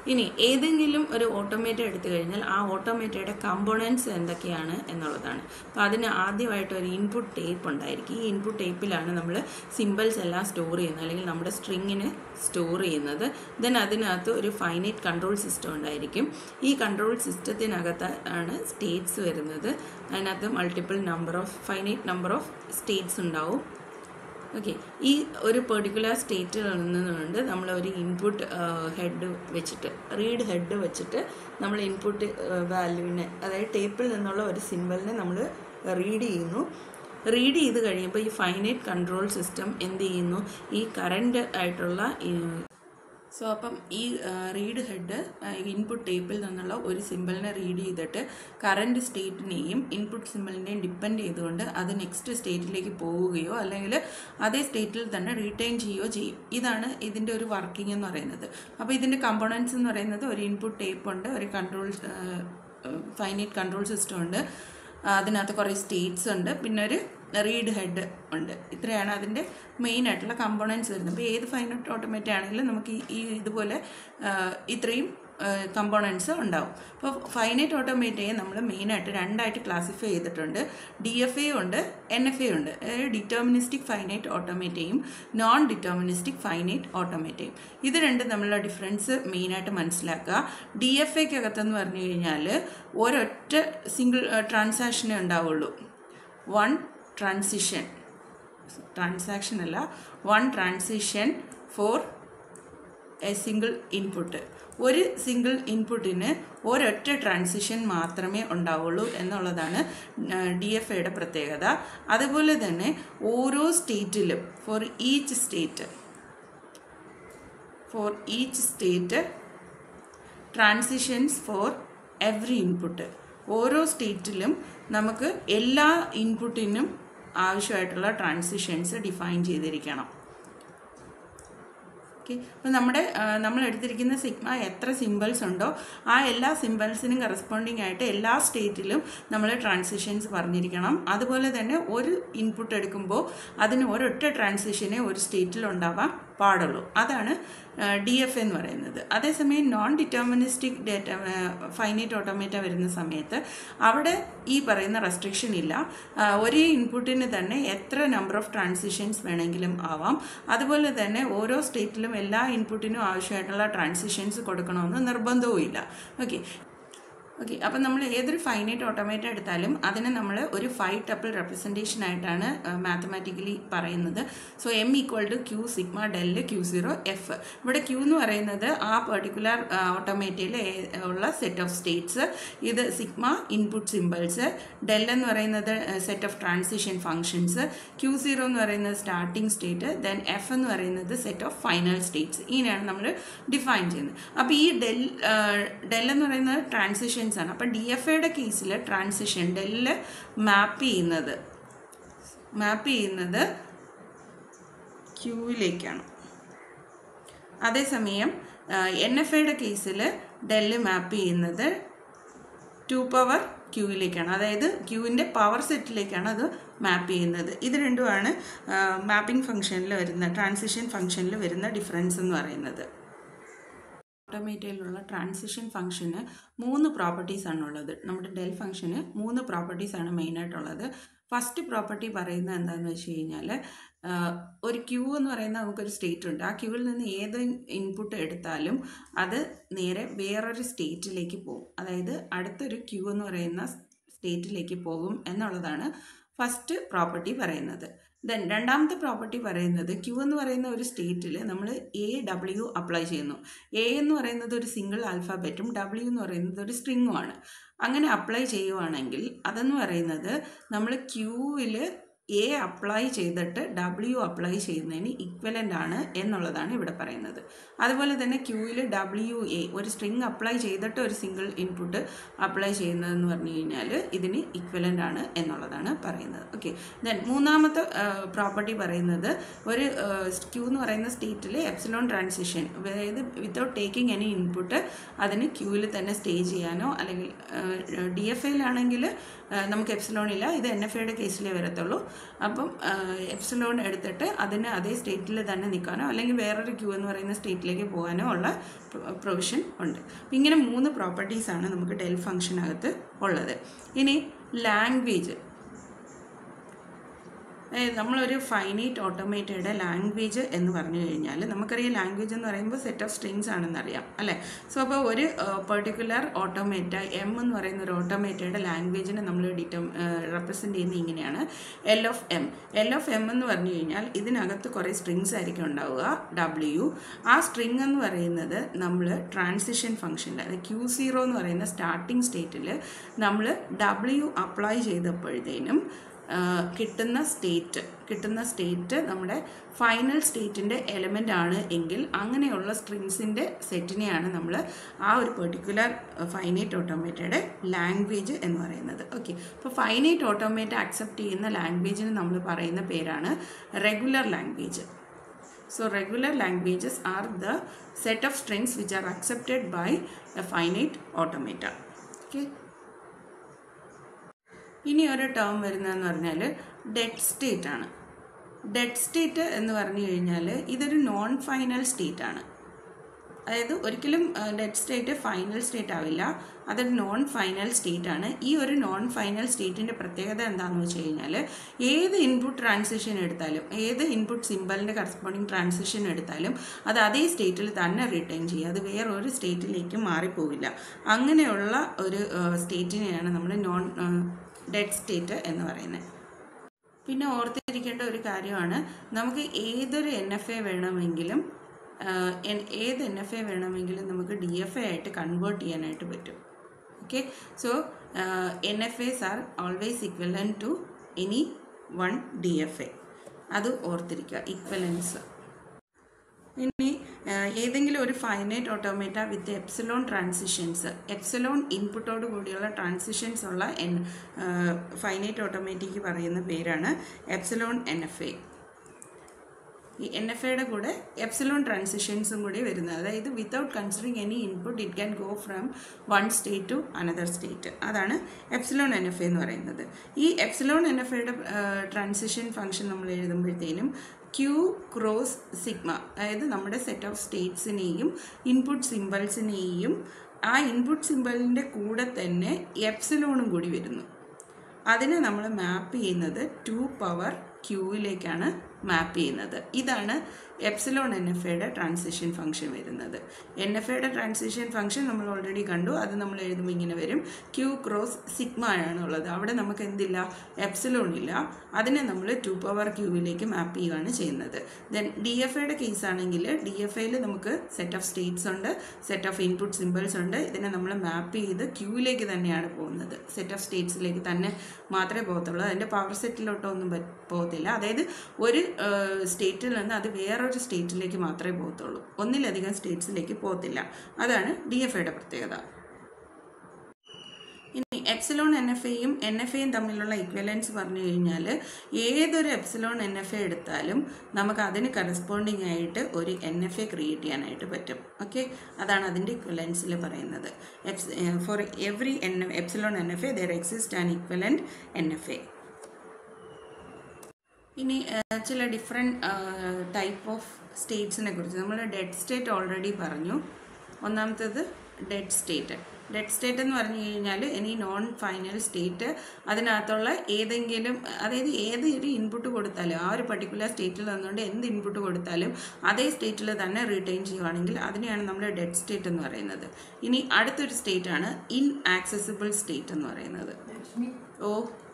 ഇനി ഏതെങ്കിലും ഒരു ഓട്ടോമേറ്റ എടുത്തു കഴിഞ്ഞാൽ ആ ഓട്ടോമേറ്റയുടെ കമ്പോണൻസ് എന്തൊക്കെയാണ് എന്നുള്ളതാണ് അപ്പോൾ അതിന് ആദ്യമായിട്ട് ഒരു ഇൻപുട്ട് ടേപ്പ് ഉണ്ടായിരിക്കും ഈ ഇൻപുട്ട് ടേപ്പിലാണ് നമ്മൾ സിമ്പിൾസ് എല്ലാം സ്റ്റോർ ചെയ്യുന്നത് അല്ലെങ്കിൽ നമ്മുടെ സ്ട്രിങ്ങിന് സ്റ്റോർ ചെയ്യുന്നത് ദെൻ അതിനകത്ത് ഒരു ഫൈനൈറ്റ് കൺട്രോൾ സിസ്റ്റം ഉണ്ടായിരിക്കും ഈ കൺട്രോൾ സിസ്റ്റത്തിനകത്ത് ആണ് സ്റ്റേറ്റ്സ് വരുന്നത് അതിനകത്ത് multiple number of finite number of states ഉണ്ടാവും ഓക്കെ ഈ ഒരു പെർട്ടിക്കുലർ സ്റ്റേറ്റിൽ നിന്നുകൊണ്ട് നമ്മൾ ഒരു ഇൻപുട്ട് ഹെഡ് വെച്ചിട്ട് റീഡ് ഹെഡ് വെച്ചിട്ട് നമ്മൾ ഇൻപുട്ട് വാല്യൂവിനെ അതായത് ടേപ്പിൽ നിന്നുള്ള ഒരു സിമ്പലിനെ നമ്മൾ റീഡ് ചെയ്യുന്നു റീഡ് ചെയ്ത് കഴിയുമ്പോൾ ഈ ഫൈനൈറ്റ് കൺട്രോൾ സിസ്റ്റം എന്ത് ചെയ്യുന്നു ഈ കറണ്ട് ആയിട്ടുള്ള സോ അപ്പം ഈ റീഡ് ഹെഡ് ഇൻപുട്ട് ടേപ്പിൽ നിന്നുള്ള ഒരു സിമ്പിളിനെ റീഡ് ചെയ്തിട്ട് കറണ്ട് സ്റ്റേറ്റിനെയും ഇൻപുട്ട് സിമ്പിളിനെയും ഡിപ്പെൻഡ് ചെയ്തുകൊണ്ട് അത് നെക്സ്റ്റ് സ്റ്റേറ്റിലേക്ക് പോവുകയോ അല്ലെങ്കിൽ അതേ സ്റ്റേറ്റിൽ തന്നെ റീറ്റെയിൻ ചെയ്യുകയോ ചെയ്യും ഇതാണ് ഇതിൻ്റെ ഒരു വർക്കിംഗ് എന്ന് പറയുന്നത് അപ്പോൾ ഇതിൻ്റെ കമ്പോണൻസ് എന്ന് പറയുന്നത് ഒരു ഇൻപുട്ട് ടേപ്പ് ഉണ്ട് ഒരു കൺട്രോൾ ഫൈനൈറ്റ് കൺട്രോൾ സിസ്റ്റം ഉണ്ട് അതിനകത്ത് കുറേ സ്റ്റേറ്റ്സ് ഉണ്ട് പിന്നെ ഒരു റീഡ് ഹെഡ് ഉണ്ട് ഇത്രയാണ് അതിൻ്റെ മെയിൻ ആയിട്ടുള്ള കമ്പോണൻസ് വരുന്നത് അപ്പോൾ ഏത് ഫൈനറ്റ് ഓട്ടോമേറ്റ് ആണെങ്കിലും നമുക്ക് ഈ ഈ ഇതുപോലെ ആ, ഇത്രയും കമ്പോണൻസ് ഉണ്ടാവും അപ്പോൾ ഫൈനൈറ്റ് ഓട്ടോമേറ്റയെ നമ്മൾ മെയിനായിട്ട് രണ്ടായിട്ട് ക്ലാസിഫൈ ചെയ്തിട്ടുണ്ട് ഡി എഫ് എ ഉണ്ട് എൻ എഫ് എ ഉണ്ട് അതായത് ഡിറ്റർമിനിസ്റ്റിക് ഫൈനൈറ്റ് ഓട്ടോമേറ്റയും നോൺ ഡിറ്റർമിനിസ്റ്റിക് ഫൈനൈറ്റ് ഓട്ടോമേറ്റയും ഇത് രണ്ടും തമ്മിലുള്ള ഡിഫറൻസ് മെയിനായിട്ട് മനസ്സിലാക്കുക ഡി എഫ് എക്കകത്തെന്ന് പറഞ്ഞു കഴിഞ്ഞാൽ ഒരൊറ്റ സിംഗിൾ ട്രാൻസാക്ഷനേ ഉണ്ടാവുള്ളൂ വൺ ട്രാൻസിഷൻ ട്രാൻസാക്ഷൻ അല്ല one transition for a single input ഒരു സിംഗിൾ ഇൻപുട്ടിന് ഒരൊറ്റ ട്രാൻസിഷൻ മാത്രമേ ഉണ്ടാവുള്ളൂ എന്നുള്ളതാണ് ഡി എഫ് എയുടെ പ്രത്യേകത അതുപോലെ തന്നെ ഓരോ സ്റ്റേറ്റിലും for each state for each state transitions for every input ഓരോ സ്റ്റേറ്റിലും നമുക്ക് എല്ലാ ഇൻപുട്ടിനും ആവശ്യമായിട്ടുള്ള ട്രാൻസിഷൻസ് ഡിഫൈൻ ചെയ്തിരിക്കണം ഓക്കെ അപ്പോൾ നമ്മുടെ ആ, നമ്മൾ എടുത്തിരിക്കുന്ന സിഗ്മ എത്ര സിമ്പിൾസ് ഉണ്ടോ ആ എല്ലാ സിമ്പിൾസിനും കറസ്പോണ്ടിങ് ആയിട്ട് എല്ലാ സ്റ്റേറ്റിലും നമ്മൾ ട്രാൻസിഷൻസ് പറഞ്ഞിരിക്കണം അതുപോലെ തന്നെ ഒരു ഇൻപുട്ട് എടുക്കുമ്പോൾ അതിന് ഒരൊറ്റ ട്രാൻസിഷനെ ഒരു സ്റ്റേറ്റിൽ ഉണ്ടാവാൻ പാടുള്ളൂ അതാണ് ഡി എഫ് എന്ന് പറയുന്നത് അതേസമയം non deterministic data finite automata വരുന്ന സമയത്ത് അവിടെ ഈ പറയുന്ന റെസ്ട്രിക്ഷൻ ഇല്ല ആ, ഒരേ ഇൻപുട്ടിന് തന്നെ എത്ര നമ്പർ ഓഫ് ട്രാൻസിഷൻസ് വേണമെങ്കിലും ആവാം അതുപോലെ തന്നെ ഓരോ സ്റ്റേറ്റിലും എല്ലാ ഇൻപുട്ടിനും ആവശ്യമായിട്ടുള്ള ട്രാൻസിഷൻസ് കൊടുക്കണമെന്ന് നിർബന്ധവും ഇല്ല ഓക്കെ ഓക്കെ അപ്പം നമ്മൾ ഏതൊരു ഫൈനൈറ്റ് ഓട്ടോമേറ്റ് എടുത്താലും അതിനെ നമ്മൾ ഒരു ഫൈവ് ടപ്പിൾ റെപ്രസെൻറ്റേഷൻ ആയിട്ടാണ് മാത്തമാറ്റിക്കലി പറയുന്നത് so M equal to Q sigma del Q zero F ഇവിടെ ക്യൂ എന്ന് പറയുന്നത് ആ പെർട്ടിക്കുലർ ഓട്ടോമേറ്റയിൽ ഉള്ള സെറ്റ് ഓഫ് സ്റ്റേറ്റ്സ് ഇത് സിഗ്മ ഇൻപുട്ട് സിമ്പിൾസ് ഡെൽ എന്ന് പറയുന്നത് set of transition functions Q zero എന്ന് പറയുന്നത് സ്റ്റാർട്ടിംഗ് സ്റ്റേറ്റ് ദെൻ എഫ് എന്ന് പറയുന്നത് സെറ്റ് ഓഫ് ഫൈനൽ സ്റ്റേറ്റ്സ് ഇങ്ങനെയാണ് നമ്മൾ ഡിഫൈൻ ചെയ്യുന്നത് അപ്പോൾ ഈ ഡെൽ ഡെൽ എന്ന് പറയുന്നത് ട്രാൻസിഷൻസ് ആണ് അപ്പോൾ ഡി എഫ് എയുടെ കേസിൽ ട്രാൻസിഷൻ ഡെല്ല് മാപ്പ് ചെയ്യുന്നത് മാപ്പ് ചെയ്യുന്നത് ക്യൂവിലേക്കാണ് അതേസമയം എൻ എഫ് എയുടെ കേസിൽ ഡെല്ല് മാപ്പ് ചെയ്യുന്നത് ടു പവർ ക്യൂവിലേക്കാണ് അതായത് ക്യൂവിൻ്റെ പവർ സെറ്റിലേക്കാണ് അത് മാപ്പ് ചെയ്യുന്നത് ഇത് രണ്ടുമാണ് മാപ്പിംഗ് ഫംഗ്ഷനിൽ വരുന്ന ട്രാൻസിഷൻ ഫംഗ്ഷനിൽ വരുന്ന ഡിഫറൻസ് എന്ന് പറയുന്നത് ഓട്ടോമേറ്റയിലുള്ള ട്രാൻസിഷൻ ഫംഗ്ഷന് മൂന്ന് പ്രോപ്പർട്ടീസ് ആണുള്ളത് നമ്മുടെ ഡെൽ ഫംഗ്ഷന് മൂന്ന് പ്രോപ്പർട്ടീസ് ആണ് മെയിനായിട്ടുള്ളത് ഫസ്റ്റ് പ്രോപ്പർട്ടി പറയുന്നത് എന്താണെന്ന് വെച്ച് കഴിഞ്ഞാൽ ഒരു ക്യൂ എന്ന് പറയുന്ന നമുക്കൊരു സ്റ്റേറ്റ് ഉണ്ട് ആ ക്യൂവിൽ നിന്ന് ഏത് ഇൻപുട്ട് എടുത്താലും അത് നേരെ വേറൊരു സ്റ്റേറ്റിലേക്ക് പോകും അതായത് അടുത്തൊരു ക്യൂ എന്ന് പറയുന്ന സ്റ്റേറ്റിലേക്ക് പോകും എന്നുള്ളതാണ് ഫസ്റ്റ് പ്രോപ്പർട്ടി പറയുന്നത് ദെൻ രണ്ടാമത്തെ പ്രോപ്പർട്ടി പറയുന്നത് ക്യൂ എന്ന് പറയുന്ന ഒരു സ്റ്റേറ്റിൽ നമ്മൾ എ ഡബ്ല്യു അപ്ലൈ ചെയ്യുന്നു എ എന്ന് പറയുന്നത് ഒരു സിംഗിൾ ആൽഫാബറ്റും ഡബ്ല്യു എന്ന് പറയുന്നത് ഒരു സ്ട്രിങ്ങുമാണ് അങ്ങനെ അപ്ലൈ ചെയ്യുവാണെങ്കിൽ അതെന്ന് പറയുന്നത് നമ്മൾ ക്യൂവിൽ എ അപ്ലൈ ചെയ്തിട്ട് ഡബ്ല്യു അപ്ലൈ ചെയ്യുന്നതിന് ഇക്വലൻ്റ് ആണ് എന്നുള്ളതാണ് ഇവിടെ പറയുന്നത് അതുപോലെ തന്നെ ക്യൂവിൽ ഡബ്ല്യു എ ഒരു സ്ട്രിങ് അപ്ലൈ ചെയ്തിട്ട് ഒരു സിംഗിൾ ഇൻപുട്ട് അപ്ലൈ ചെയ്യുന്നതെന്ന് പറഞ്ഞു കഴിഞ്ഞാൽ ഇതിന് ഇക്വലൻ്റ് ആണ് എന്നുള്ളതാണ് പറയുന്നത് ഓക്കെ ദെൻ മൂന്നാമത്തെ പ്രോപ്പർട്ടി പറയുന്നത് ഒരു ക്യൂ എന്ന് പറയുന്ന സ്റ്റേറ്റിൽ എപ്സിലോൺ ട്രാൻസിഷൻ അതായത് വിത്തൗട്ട് ടേക്കിംഗ് എനി ഇൻപുട്ട് അതിന് ക്യൂവിൽ തന്നെ സ്റ്റേ ചെയ്യാനോ അല്ലെങ്കിൽ ഡി എഫ് ഐയിലാണെങ്കിൽ നമുക്ക് എപ്സിലോൺ ഇല്ല ഇത് എൻ എഫ് ഐയുടെ കേസിലേ വരത്തുള്ളൂ അപ്പം എപ്സിലോൺ എടുത്തിട്ട് അതിന് അതേ സ്റ്റേറ്റിൽ തന്നെ നിൽക്കാനോ അല്ലെങ്കിൽ വേറൊരു ക്യൂ എന്ന് പറയുന്ന സ്റ്റേറ്റിലേക്ക് പോകാനോ ഉള്ള പ്രൊവിഷൻ ഉണ്ട് അപ്പം ഇങ്ങനെ മൂന്ന് പ്രോപ്പർട്ടീസാണ് നമുക്ക് ഡെൽ ഫംഗ്ഷനകത്ത് ഉള്ളത് ഇനി ലാംഗ്വേജ് അതായത് നമ്മളൊരു ഫൈനൈറ്റ് ഓട്ടോമേറ്റഡ് ലാംഗ്വേജ് എന്ന് പറഞ്ഞു കഴിഞ്ഞാൽ നമുക്കറിയാം ലാംഗ്വേജ് എന്ന് പറയുമ്പോൾ സെറ്റ് ഓഫ് സ്ട്രിങ്സ് ആണെന്നറിയാം അല്ലേ സോ അപ്പോൾ ഒരു പെർട്ടിക്കുലർ ഓട്ടോമേറ്റ എം എന്ന് പറയുന്ന ഒരു ഓട്ടോമേറ്റഡ് ലാംഗ്വേജിനെ നമ്മൾ ഡിറ്റം റെപ്രസെൻറ്റ് ചെയ്യുന്നത് ഇങ്ങനെയാണ് L of M L of M എന്ന് പറഞ്ഞു കഴിഞ്ഞാൽ ഇതിനകത്ത് കുറേ സ്ട്രിങ്സ് ആയിരിക്കും ഉണ്ടാവുക ഡബ്ല്യു ആ സ്ട്രിങ് എന്ന് പറയുന്നത് നമ്മൾ ട്രാൻസിഷൻ ഫംഗ്ഷനിൽ അതായത് ക്യൂ സീറോ എന്ന് പറയുന്ന സ്റ്റാർട്ടിംഗ് സ്റ്റേറ്റിൽ നമ്മൾ ഡബ്ല്യു അപ്ലൈ ചെയ്തപ്പോഴത്തേനും കിട്ടുന്ന സ്റ്റേറ്റ് കിട്ടുന്ന സ്റ്റേറ്റ് നമ്മുടെ ഫൈനൽ സ്റ്റേറ്റിൻ്റെ എലമെൻ്റ് ആണ് എങ്കിൽ അങ്ങനെയുള്ള സ്ട്രിങ്സിൻ്റെ സെറ്റിനെയാണ് നമ്മൾ ആ ഒരു പെർട്ടിക്കുലർ ഫൈനൈറ്റ് ഓട്ടോമേറ്റയുടെ ലാംഗ്വേജ് എന്ന് പറയുന്നത് ഓക്കെ അപ്പോൾ ഫൈനൈറ്റ് ഓട്ടോമേറ്റ് അക്സെപ്റ്റ് ചെയ്യുന്ന ലാംഗ്വേജിന് നമ്മൾ പറയുന്ന പേരാണ് regular language So regular languages are the set of strings which are accepted by a finite automata. Okay. ഇനി ഒരു ടേം വരുന്നതെന്ന് പറഞ്ഞാൽ ഡെഡ് സ്റ്റേറ്റ് ആണ് ഡെഡ് സ്റ്റേറ്റ് എന്ന് പറഞ്ഞു കഴിഞ്ഞാൽ ഇതൊരു നോൺ ഫൈനൽ സ്റ്റേറ്റ് ആണ് അതായത് ഒരിക്കലും ഡെഡ് സ്റ്റേറ്റ് ഫൈനൽ സ്റ്റേറ്റ് ആവില്ല അതൊരു നോൺ ഫൈനൽ സ്റ്റേറ്റ് ആണ് ഈ ഒരു നോൺ ഫൈനൽ സ്റ്റേറ്റിൻ്റെ പ്രത്യേകത എന്താണെന്ന് വെച്ച് കഴിഞ്ഞാൽ ഏത് ഇൻപുട്ട് ട്രാൻസിഷൻ എടുത്താലും ഏത് ഇൻപുട്ട് സിമ്പലിൻ്റെ കറസ്പോണ്ടിങ് ട്രാൻസിഷൻ എടുത്താലും അത് അതേ സ്റ്റേറ്റിൽ തന്നെ റിട്ടേൺ ചെയ്യുക അത് വേറെ ഒരു സ്റ്റേറ്റിലേക്ക് മാറിപ്പോവില്ല അങ്ങനെയുള്ള ഒരു സ്റ്റേറ്റിനെയാണ് നമ്മൾ നോൺ ഡെഡ് സ്റ്റേറ്റ് എന്ന് പറയുന്നത് പിന്നെ ഓർത്തിരിക്കേണ്ട ഒരു കാര്യമാണ് നമുക്ക് ഏതൊരു എൻ എഫ് എ വേണമെങ്കിലും ഏത് എൻ എഫ് എ വേണമെങ്കിലും നമുക്ക് ഡി എഫ് എ ആയിട്ട് കൺവേർട്ട് ചെയ്യാനായിട്ട് പറ്റും okay so N F S are always equivalent to any one D F A അത് ഓർത്തിരിക്കുക ഇക്വലൻസ് ഇനി ഏതെങ്കിലും ഒരു finite automata with epsilon transitions epsilon ഇൻപുട്ടോട് കൂടിയുള്ള ട്രാൻസിഷൻസ് ഉള്ള എൻ ഫൈനൈറ്റ് ഓട്ടോമേറ്റിക്ക് പറയുന്ന പേരാണ് എപ്സിലോൺ എൻ എഫ് എ ഈ എൻ എഫ് എയുടെ കൂടെ എപ്സിലോൺ ട്രാൻസിഷൻസും കൂടി വരുന്നത് അതായത് without considering any input it can go from one state to another state അതാണ് എപ്സിലോൺ എൻ എഫ് എന്ന് പറയുന്നത് ഈ എപ്സിലോൺ എൻ എഫ് എയുടെ ട്രാൻസിഷൻ ഫംഗ്ഷൻ നമ്മൾ എഴുതുമ്പോഴത്തേനും ക്യൂ ക്രോസ് സിഗ്മ അതായത് നമ്മുടെ സെറ്റ് ഓഫ് സ്റ്റേറ്റ്സിനെയും ഇൻപുട്ട് സിമ്പിൾസിനെയും ആ ഇൻപുട്ട് സിമ്പിളിൻ്റെ കൂടെ തന്നെ എപ്സിലോണും കൂടി വരുന്നു അതിനെ നമ്മൾ മാപ്പ് ചെയ്യുന്നത് ടു പവർ ക്യൂവിലേക്കാണ് മാപ്പ് ചെയ്യുന്നത് ഇതാണ് എപ്സിലോൺ എൻ എഫ് എയുടെ ട്രാൻസിഷൻ ഫംഗ്ഷൻ വരുന്നത് എൻ എഫ് എയുടെ ട്രാൻസിഷൻ ഫംഗ്ഷൻ നമ്മൾ ഓൾറെഡി കണ്ടു അത് നമ്മൾ എഴുതുമ്പോൾ ഇങ്ങനെ വരും ക്യൂ ക്രോസ് സിഗ്മ ആണ് ഉള്ളത് അവിടെ നമുക്ക് എന്തില്ല എപ്സിലോൺ ഇല്ല അതിനെ നമ്മൾ ടു പവർ ക്യൂവിലേക്ക് മാപ്പ് ചെയ്യുകയാണ് ചെയ്യുന്നത് ദെൻ ഡി എഫ് എയുടെ കേസ് ആണെങ്കിൽ ഡി എഫ് എയിൽ നമുക്ക് സെറ്റ് ഓഫ് സ്റ്റേറ്റ്സ് ഉണ്ട് സെറ്റ് ഓഫ് ഇൻപുട്ട് സിമ്പിൾസ് ഉണ്ട് ഇതിനെ നമ്മൾ മാപ്പ് ചെയ്ത് ക്യൂവിലേക്ക് തന്നെയാണ് പോകുന്നത് സെറ്റ് ഓഫ് സ്റ്റേറ്റ്സിലേക്ക് തന്നെ മാത്രമേ പോകത്തുള്ളൂ അതിൻ്റെ പവർ സെറ്റിലോട്ടൊന്നും പോകത്തില്ല അതായത് ഒരു സ്റ്റേറ്റിൽ നിന്ന് അത് വേറൊരു സ്റ്റേറ്റിലേക്ക് മാത്രമേ പോകത്തുള്ളൂ ഒന്നിലധികം സ്റ്റേറ്റ്സിലേക്ക് പോകത്തില്ല അതാണ് ഡി എഫ് ഐയുടെ പ്രത്യേകത ഇനി എപ്സിലോൺ എൻ എഫ് എയും എൻ എഫ് എയും തമ്മിലുള്ള ഇക്വലൻസ് പറഞ്ഞു കഴിഞ്ഞാൽ ഏതൊരു എപ്സിലോൺ എൻ എഫ് എ എടുത്താലും നമുക്ക് അതിന് കറസ്പോണ്ടിങ് ആയിട്ട് ഒരു എൻ എഫ് എ ക്രിയേറ്റ് ചെയ്യാനായിട്ട് പറ്റും ഓക്കെ അതാണ് അതിൻ്റെ ഇക്വലൻസിൽ പറയുന്നത് for every N epsilon N F A there exist an equivalent N F A ഇനി ചില ഡിഫറെൻറ്റ് ടൈപ്പ് ഓഫ് സ്റ്റേറ്റ്സിനെ കുറിച്ച് നമ്മൾ ഡെഡ് സ്റ്റേറ്റ് ഓൾറെഡി പറഞ്ഞു ഒന്നാമത്തേത് ഡെഡ് സ്റ്റേറ്റ് ഡെഡ് സ്റ്റേറ്റ് എന്ന് പറഞ്ഞു കഴിഞ്ഞാൽ ഇനി നോൺ ഫൈനൽ സ്റ്റേറ്റ് അതിനകത്തുള്ള ഏതെങ്കിലും അതായത് ഏത് ഒരു ഇൻപുട്ട് കൊടുത്താലും ആ ഒരു പർട്ടിക്കുലർ സ്റ്റേറ്റിൽ നിന്നുകൊണ്ട് എന്ത് ഇൻപുട്ട് കൊടുത്താലും അതേ സ്റ്റേറ്റിൽ തന്നെ റീറ്റെയിൻ ചെയ്യുവാണെങ്കിൽ അതിനെയാണ് നമ്മൾ ഡെഡ് സ്റ്റേറ്റ് എന്ന് പറയുന്നത് ഇനി അടുത്തൊരു സ്റ്റേറ്റ് ആണ് ഇൻ ആക്സസിബിൾ സ്റ്റേറ്റ് എന്ന് പറയുന്നത് oh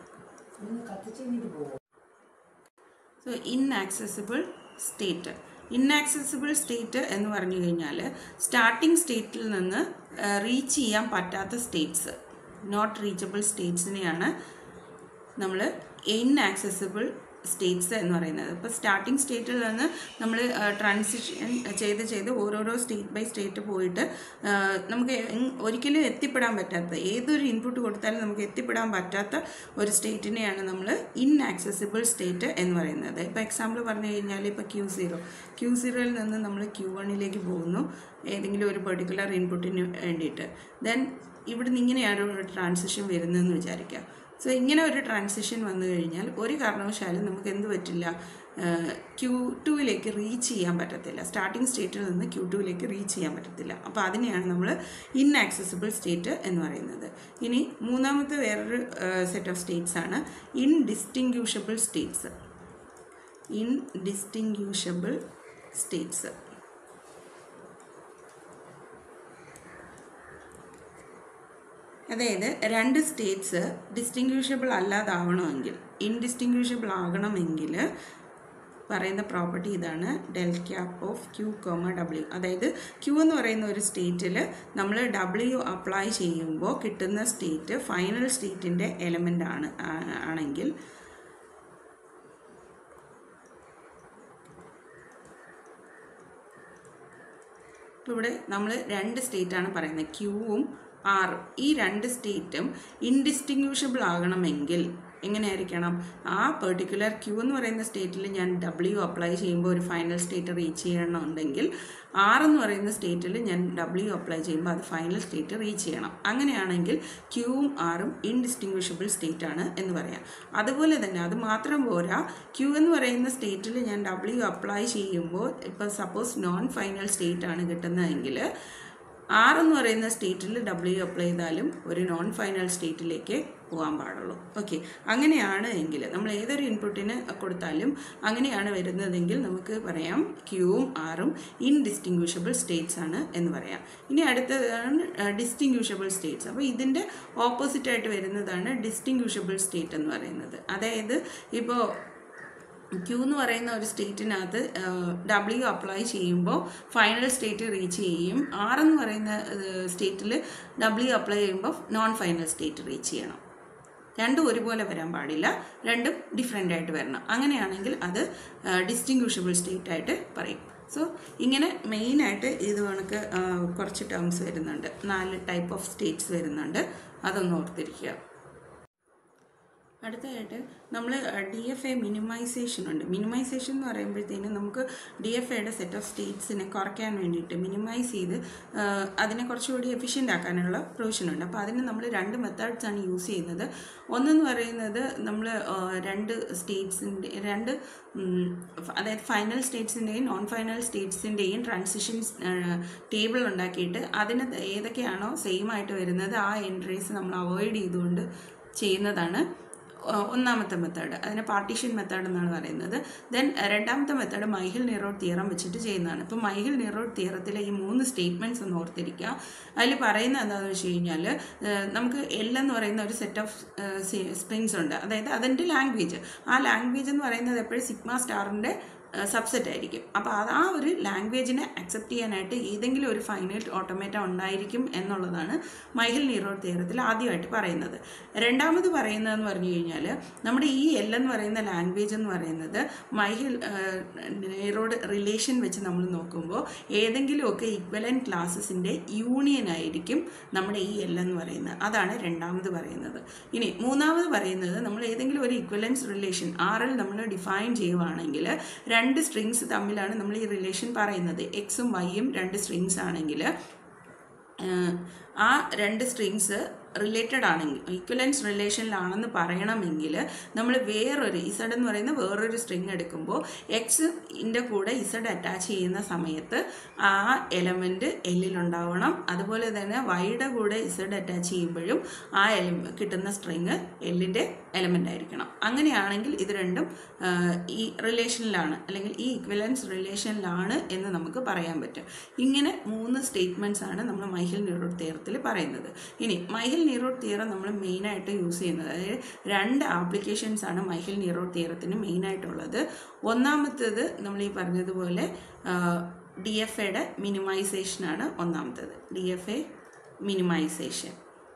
so inaccessible state inaccessible state എന്ന് പറഞ്ഞു കഴിഞ്ഞാൽ സ്റ്റാർട്ടിംഗ് സ്റ്റേറ്റിൽ നിന്ന് റീച്ച് ചെയ്യാൻ പറ്റാത്ത സ്റ്റേറ്റ്സ് നോട്ട് റീച്ചബിൾ സ്റ്റേറ്റ്സിനെയാണ് നമ്മൾ ഇൻആക്സസിബിൾ സ്റ്റേറ്റ്സ് എന്ന് പറയുന്നത് ഇപ്പോൾ സ്റ്റാർട്ടിംഗ് സ്റ്റേറ്റിൽ നിന്ന് നമ്മൾ ട്രാൻസിഷൻ ചെയ്ത് ചെയ്ത് ഓരോരോ സ്റ്റേറ്റ് ബൈ സ്റ്റേറ്റ് പോയിട്ട് നമുക്ക് ഒരിക്കലും എത്തിപ്പെടാൻ പറ്റാത്ത ഏതൊരു ഇൻപുട്ട് കൊടുത്താലും നമുക്ക് എത്തിപ്പെടാൻ പറ്റാത്ത ഒരു സ്റ്റേറ്റിനെയാണ് നമ്മൾ ഇൻആക്സസിബിൾ സ്റ്റേറ്റ് എന്ന് പറയുന്നത് ഇപ്പോൾ എക്സാമ്പിൾ പറഞ്ഞു കഴിഞ്ഞാൽ ഇപ്പോൾ ക്യൂ സീറോ ക്യൂ സീറോയിൽ നിന്ന് നമ്മൾ ക്യൂ വണ്ണിലേക്ക് പോകുന്നു ഏതെങ്കിലും ഒരു പെർട്ടിക്കുലർ ഇൻപുട്ടിന് വേണ്ടിയിട്ട് ദെൻ ഇവിടുന്ന് ഇങ്ങനെയാണ് ഒരു ട്രാൻസിഷൻ വരുന്നതെന്ന് വിചാരിക്കുക സോ ഇങ്ങനെ ഒരു ട്രാൻസിഷൻ വന്നു കഴിഞ്ഞാൽ ഒരു കാരണവശാലും നമുക്ക് എന്ത് പറ്റില്ല ക്യൂ ടുവിലേക്ക് റീച്ച് ചെയ്യാൻ പറ്റത്തില്ല സ്റ്റാർട്ടിംഗ് സ്റ്റേറ്റിൽ നിന്ന് ക്യൂ ടുവിലേക്ക് റീച്ച് ചെയ്യാൻ പറ്റത്തില്ല അപ്പോൾ അതിനെയാണ് നമ്മൾ ഇൻആക്സസിബിൾ സ്റ്റേറ്റ് എന്ന് പറയുന്നത് ഇനി മൂന്നാമത്തെ വേറൊരു സെറ്റ് ഓഫ് സ്റ്റേറ്റ്സ് ആണ് ഇൻഡിസ്റ്റിങ്യൂഷബിൾ സ്റ്റേറ്റ്സ് ഇൻഡിസ്റ്റിങ്യൂഷബിൾ സ്റ്റേറ്റ്സ് അതായത് രണ്ട് സ്റ്റേറ്റ്സ് ഡിസ്റ്റിങ്യൂഷബിൾ അല്ലാതാവണമെങ്കിൽ ഇൻഡിസ്റ്റിങ്യൂഷബിൾ ആകണമെങ്കിൽ പറയുന്ന പ്രോപ്പർട്ടി ഇതാണ് del cap of Q comma W അതായത് ക്യൂ എന്ന് പറയുന്ന ഒരു സ്റ്റേറ്റിൽ നമ്മൾ ഡബ്ല്യു അപ്ലൈ ചെയ്യുമ്പോൾ കിട്ടുന്ന സ്റ്റേറ്റ് ഫൈനൽ സ്റ്റേറ്റിൻ്റെ എലമെൻ്റ് ആണ് ആ- ആണെങ്കിൽ ഇപ്പോൾ ഇവിടെ നമ്മൾ രണ്ട് സ്റ്റേറ്റാണ് പറയുന്നത് ക്യൂവും ആറും ഈ രണ്ട് സ്റ്റേറ്റും ഇൻഡിസ്റ്റിങ്യൂഷബിൾ ആകണമെങ്കിൽ എങ്ങനെയായിരിക്കണം ആ പെർട്ടിക്കുലർ ക്യൂ എന്ന് പറയുന്ന സ്റ്റേറ്റിൽ ഞാൻ ഡബ്ല്യു അപ്ലൈ ചെയ്യുമ്പോൾ ഒരു ഫൈനൽ സ്റ്റേറ്റ് റീച്ച് ചെയ്യണമെന്നുണ്ടെങ്കിൽ ആർ എന്ന് പറയുന്ന സ്റ്റേറ്റിൽ ഞാൻ ഡബ്ല്യു അപ്ലൈ ചെയ്യുമ്പോൾ അത് ഫൈനൽ സ്റ്റേറ്റ് റീച്ച് ചെയ്യണം അങ്ങനെയാണെങ്കിൽ ക്യൂവും ആറും ഇൻഡിസ്റ്റിങ്വിഷബിൾ സ്റ്റേറ്റ് ആണ് എന്ന് പറയാം അതുപോലെ തന്നെ അത് മാത്രം പോരാ ക്യൂ എന്ന് പറയുന്ന സ്റ്റേറ്റിൽ ഞാൻ ഡബ്ല്യു അപ്ലൈ ചെയ്യുമ്പോൾ ഇപ്പോൾ സപ്പോസ് നോൺ ഫൈനൽ സ്റ്റേറ്റ് ആണ് കിട്ടുന്നതെങ്കിൽ ആർ എന്ന് പറയുന്ന സ്റ്റേറ്റിൽ ഡബ്ല്യു അപ്ലൈ ചെയ്താലും ഒരു നോൺ ഫൈനൽ സ്റ്റേറ്റിലേക്ക് പോകാൻ പാടുള്ളൂ ഓക്കെ അങ്ങനെയാണ് എങ്കിൽ നമ്മൾ ഏതൊരു ഇൻപുട്ടിന് കൊടുത്താലും അങ്ങനെയാണ് വരുന്നതെങ്കിൽ നമുക്ക് പറയാം ക്യൂവും ആറും ഇൻഡിസ്റ്റിങ്വിഷബിൾ സ്റ്റേറ്റ്സ് ആണ് എന്ന് പറയാം ഇനി അടുത്തതാണ് ഡിസ്റ്റിങ്വിഷബിൾ സ്റ്റേറ്റ്സ് അപ്പോൾ ഇതിൻ്റെ ഓപ്പോസിറ്റായിട്ട് വരുന്നതാണ് ഡിസ്റ്റിങ്വിഷബിൾ സ്റ്റേറ്റ് എന്ന് പറയുന്നത് അതായത് ഇപ്പോൾ ക്യൂ എന്ന് പറയുന്ന ഒരു സ്റ്റേറ്റിനകത്ത് ഡബ്ല്യു അപ്ലൈ ചെയ്യുമ്പോൾ ഫൈനൽ സ്റ്റേറ്റ് റീച്ച് ചെയ്യും ആർ എന്ന് പറയുന്ന സ്റ്റേറ്റിൽ ഡബ്ല്യു അപ്ലൈ ചെയ്യുമ്പോൾ നോൺ ഫൈനൽ സ്റ്റേറ്റ് റീച്ച് ചെയ്യണം രണ്ടും ഒരുപോലെ വരാൻ പാടില്ല രണ്ടും ഡിഫറെൻ്റ് ആയിട്ട് വരണം അങ്ങനെയാണെങ്കിൽ അത് ഡിസ്റ്റിങ്വിഷബിൾ സ്റ്റേറ്റ് ആയിട്ട് പറയും സോ ഇങ്ങനെ മെയിനായിട്ട് ഇത് കണക്ക് ആ, കുറച്ച് ടേംസ് വരുന്നുണ്ട് നാല് ടൈപ്പ് ഓഫ് സ്റ്റേറ്റ്സ് വരുന്നുണ്ട് അതൊന്ന് ഓർത്തിരിക്കുക അടുത്തതായിട്ട് നമ്മൾ ഡി എഫ് എ മിനിമൈസേഷൻ ഉണ്ട് മിനിമൈസേഷൻ എന്ന് പറയുമ്പോഴത്തേനും നമുക്ക് ഡി എഫ് എയുടെ സെറ്റ് ഓഫ് സ്റ്റേറ്റ്സിനെ കുറയ്ക്കാൻ വേണ്ടിയിട്ട് മിനിമൈസ് ചെയ്ത് ആ, അതിനെ കുറച്ചുകൂടി എഫിഷ്യൻ്റ് ആക്കാനുള്ള പ്രൊവിഷൻ ഉണ്ട് അപ്പോൾ അതിന് നമ്മൾ രണ്ട് മെത്തേഡ്സ് ആണ് യൂസ് ചെയ്യുന്നത് ഒന്നെന്ന് പറയുന്നത് നമ്മൾ രണ്ട് സ്റ്റേറ്റ്സിൻ്റെ രണ്ട് ഉം, ഫ- അതായത് ഫൈനൽ സ്റ്റേറ്റ്സിൻ്റെയും നോൺ ഫൈനൽ സ്റ്റേറ്റ്സിൻ്റെയും ട്രാൻസിഷൻ ടേബിൾ ഉണ്ടാക്കിയിട്ട് അതിന് ഏതൊക്കെയാണോ സെയിം ആയിട്ട് വരുന്നത് ആ എൻട്രീസ് നമ്മൾ അവോയ്ഡ് ചെയ്തുകൊണ്ട് ചെയ്യുന്നതാണ് ഒ- ഒന്നാമത്തെ മെത്തേഡ് അതിനെ പാർട്ടീഷൻ മെത്തേഡ് എന്നാണ് പറയുന്നത് ദെൻ രണ്ടാമത്തെ മെത്തേഡ് മൈഹിൽ നിറോഡ് തിയറം വെച്ചിട്ട് ചെയ്യുന്നതാണ് ഇപ്പോൾ മൈഹിൽ നിറോഡ് തിയറത്തിലെ ഈ മൂന്ന് സ്റ്റേറ്റ്മെൻറ്റ്സ് ഒന്ന് ഓർത്തിരിക്കുക അതിൽ പറയുന്നത് എന്താണെന്ന് വെച്ച് കഴിഞ്ഞാൽ നമുക്ക് എൽ എന്ന് പറയുന്ന ഒരു സെറ്റ് ഓഫ് സ്പ്രിങ്സ് ഉണ്ട് അതായത് അതിൻ്റെ ലാംഗ്വേജ് ആ ലാംഗ്വേജ് എന്ന് പറയുന്നത് എപ്പോഴും സിഗ്മ സ്റ്റാറിൻ്റെ സബ്സെറ്റ് ആയിരിക്കും അപ്പോൾ അത് ആ ഒരു ലാംഗ്വേജിനെ അക്സെപ്റ്റ് ചെയ്യാനായിട്ട് ഏതെങ്കിലും ഒരു ഫൈനൈറ്റ് ഓട്ടോമേറ്റ ഉണ്ടായിരിക്കും എന്നുള്ളതാണ് മൈഹിൽ നീറോഡ് തിയറത്തിൽ ആദ്യമായിട്ട് പറയുന്നത് രണ്ടാമത് പറയുന്നതെന്ന് പറഞ്ഞു കഴിഞ്ഞാൽ നമ്മുടെ ഈ എൽ എന്ന് പറയുന്ന ലാംഗ്വേജ് എന്ന് പറയുന്നത് മൈഹിൽ നീറോഡ് റിലേഷൻ വെച്ച് നമ്മൾ നോക്കുമ്പോൾ ഏതെങ്കിലുമൊക്കെ ഇക്വലൻ ക്ലാസ്സസിൻ്റെ യൂണിയൻ ആയിരിക്കും നമ്മുടെ ഈ എൽ എന്ന് പറയുന്നത് അതാണ് രണ്ടാമത് പറയുന്നത് ഇനി മൂന്നാമത് പറയുന്നത് നമ്മൾ ഏതെങ്കിലും ഒരു ഇക്വലൻസ് റിലേഷൻ ആറിൽ നമ്മൾ ഡിഫൈൻ ചെയ്യുവാണെങ്കിൽ രണ്ട് സ്ട്രിങ്സ് തമ്മിലാണ് നമ്മൾ ഈ റിലേഷൻ പറയുന്നത് എക്സും വൈയും രണ്ട് സ്ട്രിങ്സ് ആണെങ്കിൽ ആ രണ്ട് സ്ട്രിങ്സ് റിലേറ്റഡ് ആണെങ്കിൽ ഈക്വലൻസ് റിലേഷനിലാണെന്ന് പറയണമെങ്കിൽ നമ്മൾ വേറൊരു ഇസഡ് എന്ന് പറയുന്ന വേറൊരു സ്ട്രിങ് എടുക്കുമ്പോൾ എക്സ് ഇൻ്റെ കൂടെ ഇസഡ് അറ്റാച്ച് ചെയ്യുന്ന സമയത്ത് ആ എലമെൻറ്റ് എല്ലിലുണ്ടാവണം അതുപോലെ തന്നെ വൈയുടെ കൂടെ ഇസഡ് അറ്റാച്ച് ചെയ്യുമ്പോഴും ആ എലി കിട്ടുന്ന സ്ട്രിങ് എല്ലിൻ്റെ എലമെൻ്റ് ആയിരിക്കണം അങ്ങനെയാണെങ്കിൽ ഇത് രണ്ടും ആ, ഈ റിലേഷനിലാണ് അല്ലെങ്കിൽ ഈ ഇക്വലൻസ് റിലേഷനിലാണ് എന്ന് നമുക്ക് പറയാൻ പറ്റും ഇങ്ങനെ മൂന്ന് സ്റ്റേറ്റ്മെൻറ്റ്സ് ആണ് നമ്മൾ മൈഹിൽ നീറോഡ് തിയറത്തിൽ പറയുന്നത് ഇനി മൈഹിൽ നീറോഡ് തിയറം നമ്മൾ മെയിനായിട്ട് യൂസ് ചെയ്യുന്നത് അതായത് രണ്ട് ആപ്ലിക്കേഷൻസ് ആണ് മൈഹിൽ നീറോഡ് തിയറത്തിന് മെയിനായിട്ടുള്ളത് ഒന്നാമത്തേത് നമ്മൾ ഈ പറഞ്ഞതുപോലെ ഡി എഫ് എയുടെ മിനിമൈസേഷനാണ് ഒന്നാമത്തേത് ഡി എഫ് എ മിനിമൈസേഷൻ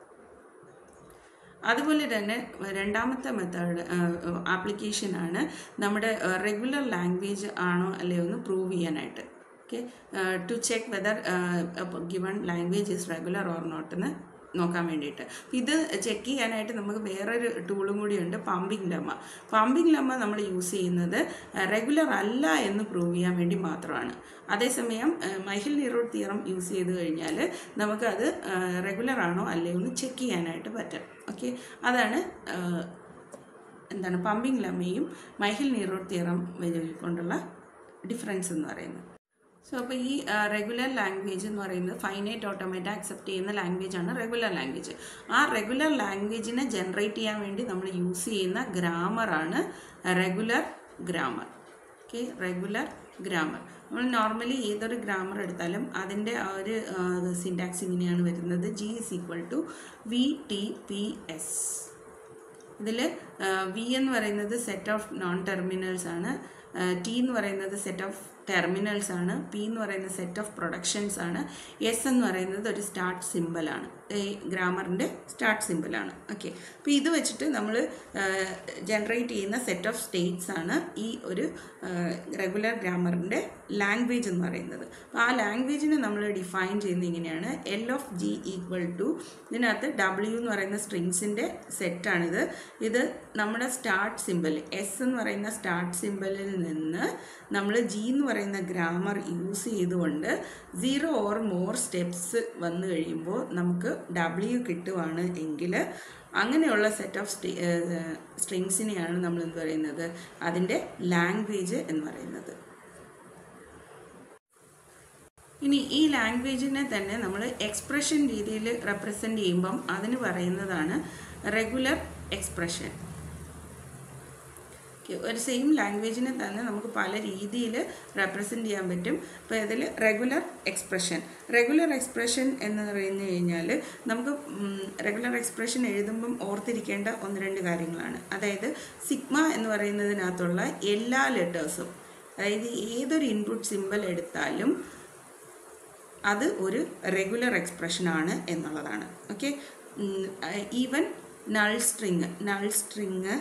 അതുപോലെ തന്നെ രണ്ടാമത്തെ മെത്തേഡ് ആപ്ലിക്കേഷനാണ് നമ്മുടെ റെഗുലർ ലാംഗ്വേജ് ആണോ അല്ലയോ എന്ന് പ്രൂവ് ചെയ്യാനായിട്ട് okay to check whether given language is regular or not എന്ന് നോക്കാൻ വേണ്ടിയിട്ട് ഇത് ചെക്ക് ചെയ്യാനായിട്ട് നമുക്ക് വേറൊരു ടൂളും കൂടിയുണ്ട് പമ്പിംഗ് ലമ്മ പമ്പിംഗ് ലമ്മ നമ്മൾ യൂസ് ചെയ്യുന്നത് റെഗുലർ അല്ല എന്ന് പ്രൂവ് ചെയ്യാൻ വേണ്ടി മാത്രമാണ് അതേസമയം മൈഹിൽ നീറോഡ് തിയറം യൂസ് ചെയ്ത് കഴിഞ്ഞാൽ നമുക്കത് റെഗുലർ ആണോ അല്ലയോ എന്ന് ചെക്ക് ചെയ്യാനായിട്ട് പറ്റും ഓക്കെ അതാണ് ആ, എന്താണ് പമ്പിംഗ് ലമ്മയും മൈഹിൽ നീറോഡ് തിയറം കൊണ്ടുള്ള ഡിഫറൻസ് എന്ന് പറയുന്നത് സോ അപ്പോൾ ഈ റെഗുലർ ലാംഗ്വേജ് എന്ന് പറയുന്നത് ഫൈനൈറ്റ് ഓട്ടോമേറ്റ് അക്സെപ്റ്റ് ചെയ്യുന്ന ലാംഗ്വേജ് ആണ് റെഗുലർ ലാംഗ്വേജ് ആ റെഗുലർ ലാംഗ്വേജിനെ ജനറേറ്റ് ചെയ്യാൻ വേണ്ടി നമ്മൾ യൂസ് ചെയ്യുന്ന ഗ്രാമറാണ് regular grammar okay regular grammar നമ്മൾ നോർമലി ഏതൊരു ഗ്രാമർ എടുത്താലും അതിൻ്റെ ആ ഒരു സിൻടാക്സ് ഇങ്ങനെയാണ് വരുന്നത് G is equal to V T P S ഇതിൽ വി എന്ന് പറയുന്നത് സെറ്റ് ഓഫ് നോൺ ടെർമിനൽസ് ആണ് ടി എന്ന് പറയുന്നത് സെറ്റ് ഓഫ് ടെർമിനൽസ് ആണ് പി എന്ന് പറയുന്നത് സെറ്റ് ഓഫ് പ്രൊഡക്ഷൻസ് ആണ് എസ് എന്ന് പറയുന്നത് ഒരു സ്റ്റാർട്ട് സിമ്പിളാണ് ഈ ഗ്രാമറിൻ്റെ സ്റ്റാർട്ട് സിമ്പിളാണ് ഓക്കെ അപ്പോൾ ഇത് വെച്ചിട്ട് നമ്മൾ ജനറേറ്റ് ചെയ്യുന്ന സെറ്റ് ഓഫ് സ്റ്റേറ്റ്സ് ആണ് ഈ ഒരു റെഗുലർ ഗ്രാമറിൻ്റെ ലാംഗ്വേജ് എന്ന് പറയുന്നത് അപ്പോൾ ആ ലാംഗ്വേജിനെ നമ്മൾ ഡിഫൈൻ ചെയ്യുന്നത് ഇങ്ങനെയാണ് L of G equal to ഇതിനകത്ത് ഡബ്ല്യു എന്ന് പറയുന്ന സ്ട്രിങ്സിൻ്റെ സെറ്റാണിത് ഇത് നമ്മുടെ സ്റ്റാർട്ട് സിമ്പിൾ എസ് എന്ന് പറയുന്ന സ്റ്റാർട്ട് സിമ്പിളിൽ നിന്ന് നമ്മൾ ജി എന്ന് പറയുന്ന ഗ്രാമർ യൂസ് ചെയ്തുകൊണ്ട് സീറോ ഓർ മോർ സ്റ്റെപ്സ് വന്നു കഴിയുമ്പോൾ നമുക്ക് ഡബ്ല്യു കിട്ടുവാണ് എങ്കിൽ അങ്ങനെയുള്ള സെറ്റ് ഓഫ് സ്റ്റേ സ്ട്രിങ്സിനെയാണ് നമ്മൾ എന്ത് പറയുന്നത് അതിൻ്റെ ലാംഗ്വേജ് എന്ന് പറയുന്നത് ഇനി ഈ ലാംഗ്വേജിനെ തന്നെ നമ്മൾ എക്സ്പ്രഷൻ രീതിയിൽ റെപ്രസെൻ്റ് ചെയ്യുമ്പം അതിന് പറയുന്നതാണ് റെഗുലർ എക്സ്പ്രഷൻ ഒരു സെയിം ലാംഗ്വേജിനെ തന്നെ നമുക്ക് പല രീതിയിൽ റെപ്രസെൻ്റ് ചെയ്യാൻ പറ്റും അപ്പോൾ ഇതിൽ റെഗുലർ എക്സ്പ്രഷൻ റെഗുലർ എക്സ്പ്രഷൻ എന്ന് പറഞ്ഞു കഴിഞ്ഞാൽ നമുക്ക് റെഗുലർ എക്സ്പ്രഷൻ എഴുതുമ്പം ഓർത്തിരിക്കേണ്ട ഒന്ന് രണ്ട് കാര്യങ്ങളാണ് അതായത് സിഗ്മ എന്ന് പറയുന്നതിനകത്തുള്ള എല്ലാ ലെറ്റേഴ്സും അതായത് ഏതൊരു ഇൻപുട്ട് സിമ്പൽ എടുത്താലും അത് ഒരു റെഗുലർ എക്സ്പ്രഷനാണ് എന്നുള്ളതാണ് okay even null string null string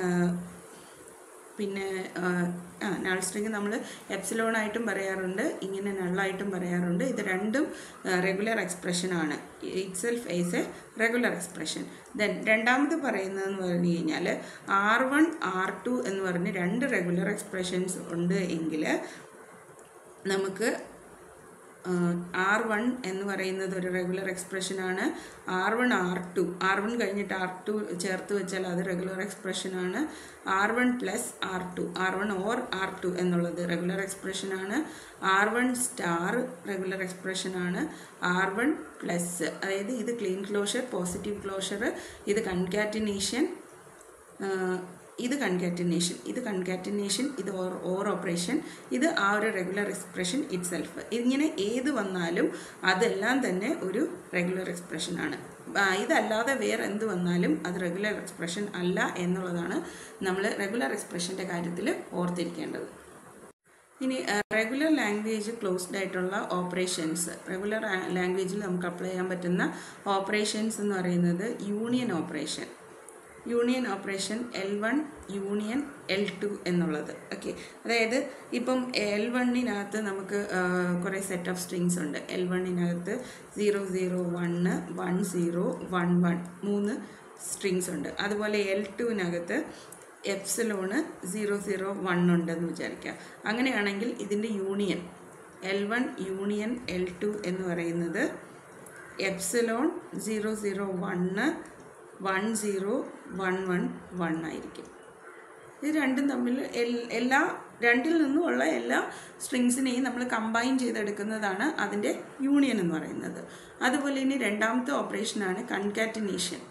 പിന്നെ ആ നൾ സ്ട്രിങ് നമ്മൾ എപ്സിലോണായിട്ടും പറയാറുണ്ട് ഇങ്ങനെ നള്ളായിട്ടും പറയാറുണ്ട് ഇത് രണ്ടും റെഗുലർ എക്സ്പ്രഷനാണ് itself as a regular expression then രണ്ടാമത് പറയുന്നതെന്ന് പറഞ്ഞു കഴിഞ്ഞാൽ ആർ വൺ ആർ ടു എന്ന് പറഞ്ഞ് രണ്ട് റെഗുലർ എക്സ്പ്രഷൻസ് ഉണ്ട് എങ്കിൽ നമുക്ക് ആർ വൺ എന്ന് പറയുന്നത് ഒരു റെഗുലർ എക്സ്പ്രഷനാണ് R one R two R one കഴിഞ്ഞിട്ട് ആർ ടു ചേർത്ത് വെച്ചാൽ അത് റെഗുലർ എക്സ്പ്രഷനാണ് R one plus R two R one or R two എന്നുള്ളത് റെഗുലർ എക്സ്പ്രഷനാണ് ആർ വൺ സ്റ്റാർ റെഗുലർ എക്സ്പ്രഷനാണ് ആർ വൺ പ്ലസ് അതായത് ഇത് ക്ലീൻ ക്ലോഷർ പോസിറ്റീവ് ക്ലോഷർ ഇത് കൺകാറ്റിനേഷൻ ഇത് കൺകാറ്റിനേഷൻ ഇത് കൺകാറ്റിനേഷൻ ഇത് ഓർ ഓർ ഓപ്പറേഷൻ ഇത് ആ ഒരു റെഗുലർ എക്സ്പ്രഷൻ ഇറ്റ് സെൽഫ് ഇങ്ങനെ ഏത് വന്നാലും അതെല്ലാം തന്നെ ഒരു റെഗുലർ എക്സ്പ്രഷനാണ് ഇതല്ലാതെ വേറെ എന്ത് വന്നാലും അത് റെഗുലർ എക്സ്പ്രഷൻ അല്ല എന്നുള്ളതാണ് നമ്മൾ റെഗുലർ എക്സ്പ്രഷൻ്റെ കാര്യത്തിൽ ഓർത്തിരിക്കേണ്ടത് ഇനി റെഗുലർ ലാംഗ്വേജ് ക്ലോസ്ഡ് ആയിട്ടുള്ള ഓപ്പറേഷൻസ് റെഗുലർ ലാംഗ്വേജിൽ നമുക്ക് അപ്ലൈ ചെയ്യാൻ പറ്റുന്ന ഓപ്പറേഷൻസ് എന്ന് പറയുന്നത് union operation union operation L one union L two എന്നുള്ളത് ഓക്കെ അതായത് ഇപ്പം എൽ വണ്ണിനകത്ത് നമുക്ക് കുറേ സെറ്റ് ഓഫ് സ്ട്രിങ്സ് ഉണ്ട് എൽ വണ്ണിനകത്ത് zero zero one one zero one one മൂന്ന് സ്ട്രിങ്സ് ഉണ്ട് അതുപോലെ എൽ ടുവിനകത്ത് എപ്സിലോണ് സീറോ സീറോ വൺ ഉണ്ടെന്ന് വിചാരിക്കാം അങ്ങനെയാണെങ്കിൽ ഇതിൻ്റെ union L one union L two എന്ന് പറയുന്നത് epsilon zero zero one one zero one one one ആയിരിക്കും ഇത് രണ്ടും തമ്മിൽ എല്ലാ രണ്ടിൽ നിന്നുമുള്ള എല്ലാ സ്ട്രിങ്സിനെയും നമ്മൾ കമ്പൈൻ ചെയ്തെടുക്കുന്നതാണ് അതിൻ്റെ യൂണിയൻ എന്ന് പറയുന്നത് അതുപോലെ ഇനി രണ്ടാമത്തെ ഓപ്പറേഷനാണ് കൺകാറ്റിനേഷൻ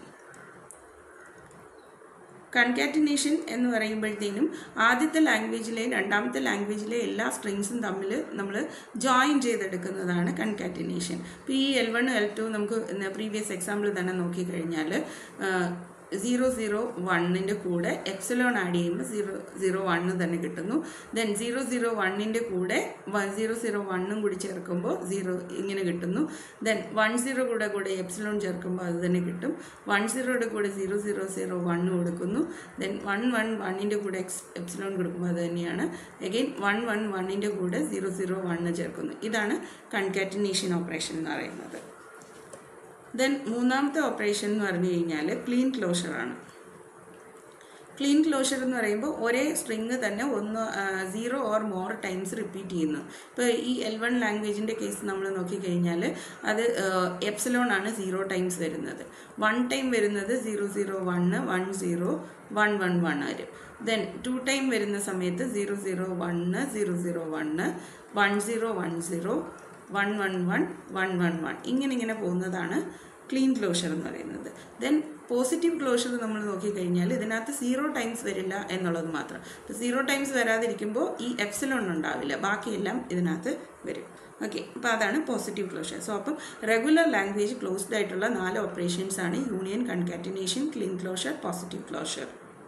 കൺകാറ്റിനേഷൻ എന്ന് പറയുമ്പോഴത്തേനും ആദ്യത്തെ ലാംഗ്വേജിലെ രണ്ടാമത്തെ ലാംഗ്വേജിലെ എല്ലാ സ്ട്രിങ്സും തമ്മിൽ നമ്മൾ ജോയിൻ ചെയ്തെടുക്കുന്നതാണ് കൺകാറ്റിനേഷൻ ഇപ്പോൾ ഈ എൽ വൺ എൽ ടു നമുക്ക് പ്രീവിയസ് എക്സാമ്പിൾ തന്നെ നോക്കിക്കഴിഞ്ഞാൽ സീറോ സീറോ വണ്ണിൻ്റെ കൂടെ എപ്സിലോൺ ആഡ് ചെയ്യുമ്പോൾ സീറോ സീറോ വണ്ണ് തന്നെ കിട്ടുന്നു ദെൻ സീറോ സീറോ വണ്ണിൻ്റെ കൂടെ സീറോ സീറോ വണ്ണും കൂടി ചേർക്കുമ്പോൾ സീറോ ഇങ്ങനെ കിട്ടുന്നു ദെൻ വൺ സീറോ കൂടെ കൂടെ എപ്സിലോൺ ചേർക്കുമ്പോൾ അത് തന്നെ കിട്ടും വൺ സീറോയുടെ കൂടെ സീറോ സീറോ സീറോ വണ്ണ് കൊടുക്കുന്നു ദെൻ വൺ വൺ വണ്ണിൻ്റെ കൂടെ എക്സ് എപ്സിലോൺ കൊടുക്കുമ്പോൾ അത് തന്നെയാണ് അഗെയിൻ വൺ വൺ വണ്ണിൻ്റെ കൂടെ സീറോ സീറോ വണ്ണ് ചേർക്കുന്നു ഇതാണ് കൺകാറ്റിനേഷൻ ഓപ്പറേഷൻ എന്ന് പറയുന്നത് ദെൻ മൂന്നാമത്തെ ഓപ്പറേഷൻ എന്ന് പറഞ്ഞു കഴിഞ്ഞാൽ ക്ലീൻ ക്ലോഷറാണ് ക്ലീൻ ക്ലോഷർ എന്ന് പറയുമ്പോൾ ഒരേ സ്ട്രിങ് തന്നെ ഒന്ന് zero or more times repeat ചെയ്യുന്നു ഇപ്പോൾ ഈ എൽ വൺ ലാംഗ്വേജിൻ്റെ കേസ് നമ്മൾ നോക്കിക്കഴിഞ്ഞാൽ അത് എപ്സിലോൺ ആണ് സീറോ ടൈംസ് വരുന്നത് വൺ ടൈം വരുന്നത് zero zero one one zero one one one വരും ദെൻ ടു ടൈം വരുന്ന സമയത്ത് zero zero one zero zero one one zero one zero one one one one one one ഇങ്ങനെ ഇങ്ങനെ പോകുന്നതാണ് clean closure എന്ന് പറയുന്നത് then positive closure നമ്മൾ നോക്കിക്കഴിഞ്ഞാൽ ഇതിനകത്ത് സീറോ ടൈംസ് വരില്ല എന്നുള്ളത് മാത്രം ഇപ്പോൾ സീറോ ടൈംസ് വരാതിരിക്കുമ്പോൾ ഈ എപ്സിലോൺ ഉണ്ടാവില്ല ബാക്കിയെല്ലാം ഇതിനകത്ത് വരും ഓക്കെ അപ്പോൾ അതാണ് പോസിറ്റീവ് ക്ലോഷർ സോ അപ്പം റെഗുലർ ലാംഗ്വേജ് ക്ലോസ്ഡ് ആയിട്ടുള്ള നാല് ഓപ്പറേഷൻസ് ആണ് union concatenation Kleene closure positive closure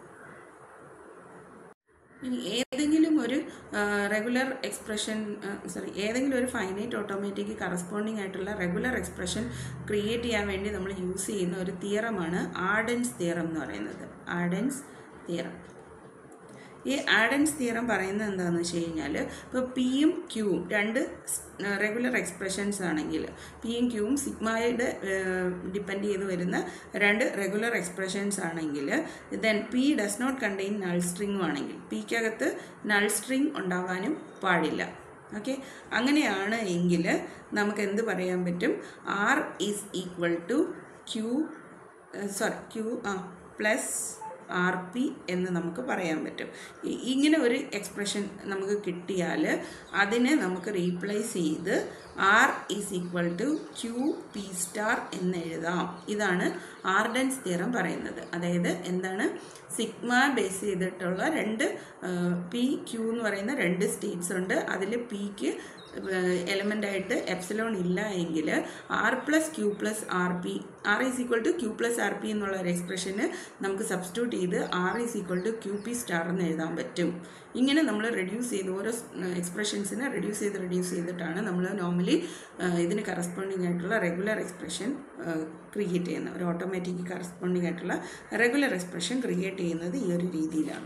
ഇനി ഏതെങ്കിലും ഒരു റെഗുലർ എക്സ്പ്രഷൻ സോറി ഏതെങ്കിലും ഒരു ഫൈനൈറ്റ് ഓട്ടോമാറ്റിക് കറസ്പോണ്ടിങ് ആയിട്ടുള്ള റെഗുലർ എക്സ്പ്രഷൻ ക്രിയേറ്റ് ചെയ്യാൻ വേണ്ടി നമ്മൾ യൂസ് ചെയ്യുന്ന ഒരു തിയറമാണ് ആർഡൻസ് തിയറം എന്ന് പറയുന്നത് ആർഡൻസ് തിയറം ഈ ആഡൻസ് തിയറം പറയുന്നത് എന്താണെന്ന് വെച്ച് കഴിഞ്ഞാൽ ഇപ്പോൾ പിയും ക്യൂവും രണ്ട് റെഗുലർ എക്സ്പ്രഷൻസ് ആണെങ്കിൽ പിയും ക്യൂവും സിഗ്മയുടെ ഡിപ്പെൻഡ് ചെയ്ത് വരുന്ന രണ്ട് റെഗുലർ എക്സ്പ്രഷൻസ് ആണെങ്കിൽ then P does not contain null സ്ട്രിങ്ങും ആണെങ്കിൽ പിക്കകത്ത് നൾ സ്ട്രിങ് ഉണ്ടാവാനും പാടില്ല ഓക്കെ അങ്ങനെയാണ് എങ്കിൽ നമുക്ക് എന്ത് പറയാൻ പറ്റും R is equal to Q sorry Q ആ പ്ലസ് ആർ പി എന്ന് നമുക്ക് പറയാൻ പറ്റും ഇ- ഇങ്ങനെ ഒരു എക്സ്പ്രഷൻ നമുക്ക് കിട്ടിയാൽ അതിനെ നമുക്ക് റീപ്ലേസ് ചെയ്ത് R is equal to Q P star എന്ന് എഴുതാം ഇതാണ് ആർഡൻസ് തിയറം പറയുന്നത് അതായത് എന്താണ് സിഗ്മ ബേസ് ചെയ്തിട്ടുള്ള രണ്ട് പി ക്യൂ എന്ന് പറയുന്ന രണ്ട് സ്റ്റേറ്റ്സ് ഉണ്ട് അതിൽ പിക്ക് എലമെൻ്റ് ആയിട്ട് എപ്സിലോൺ ഇല്ല എങ്കിൽ R plus Q plus R P R is equal to Q plus R P എന്നുള്ള ഒരു എക്സ്പ്രഷന് നമുക്ക് സബ്സ്റ്റിറ്റ്യൂട്ട് ചെയ്ത് R is equal to Q P star എന്ന് എഴുതാൻ പറ്റും ഇങ്ങനെ നമ്മൾ റെഡ്യൂസ് ചെയ്ത് ഓരോ എക്സ്പ്രഷൻസിനെ റെഡ്യൂസ് ചെയ്ത് റെഡ്യൂസ് ചെയ്തിട്ടാണ് നമ്മൾ നോർമലി ഇതിന് കറസ്പോണ്ടിങ് ആയിട്ടുള്ള റെഗുലർ എക്സ്പ്രഷൻ ക്രിയേറ്റ് ചെയ്യുന്നത് ഒരു ഓട്ടോമാറ്റിക് കറസ്പോണ്ടിങ് ആയിട്ടുള്ള റെഗുലർ എക്സ്പ്രഷൻ ക്രിയേറ്റ് ചെയ്യുന്നത് ഈ ഒരു രീതിയിലാണ്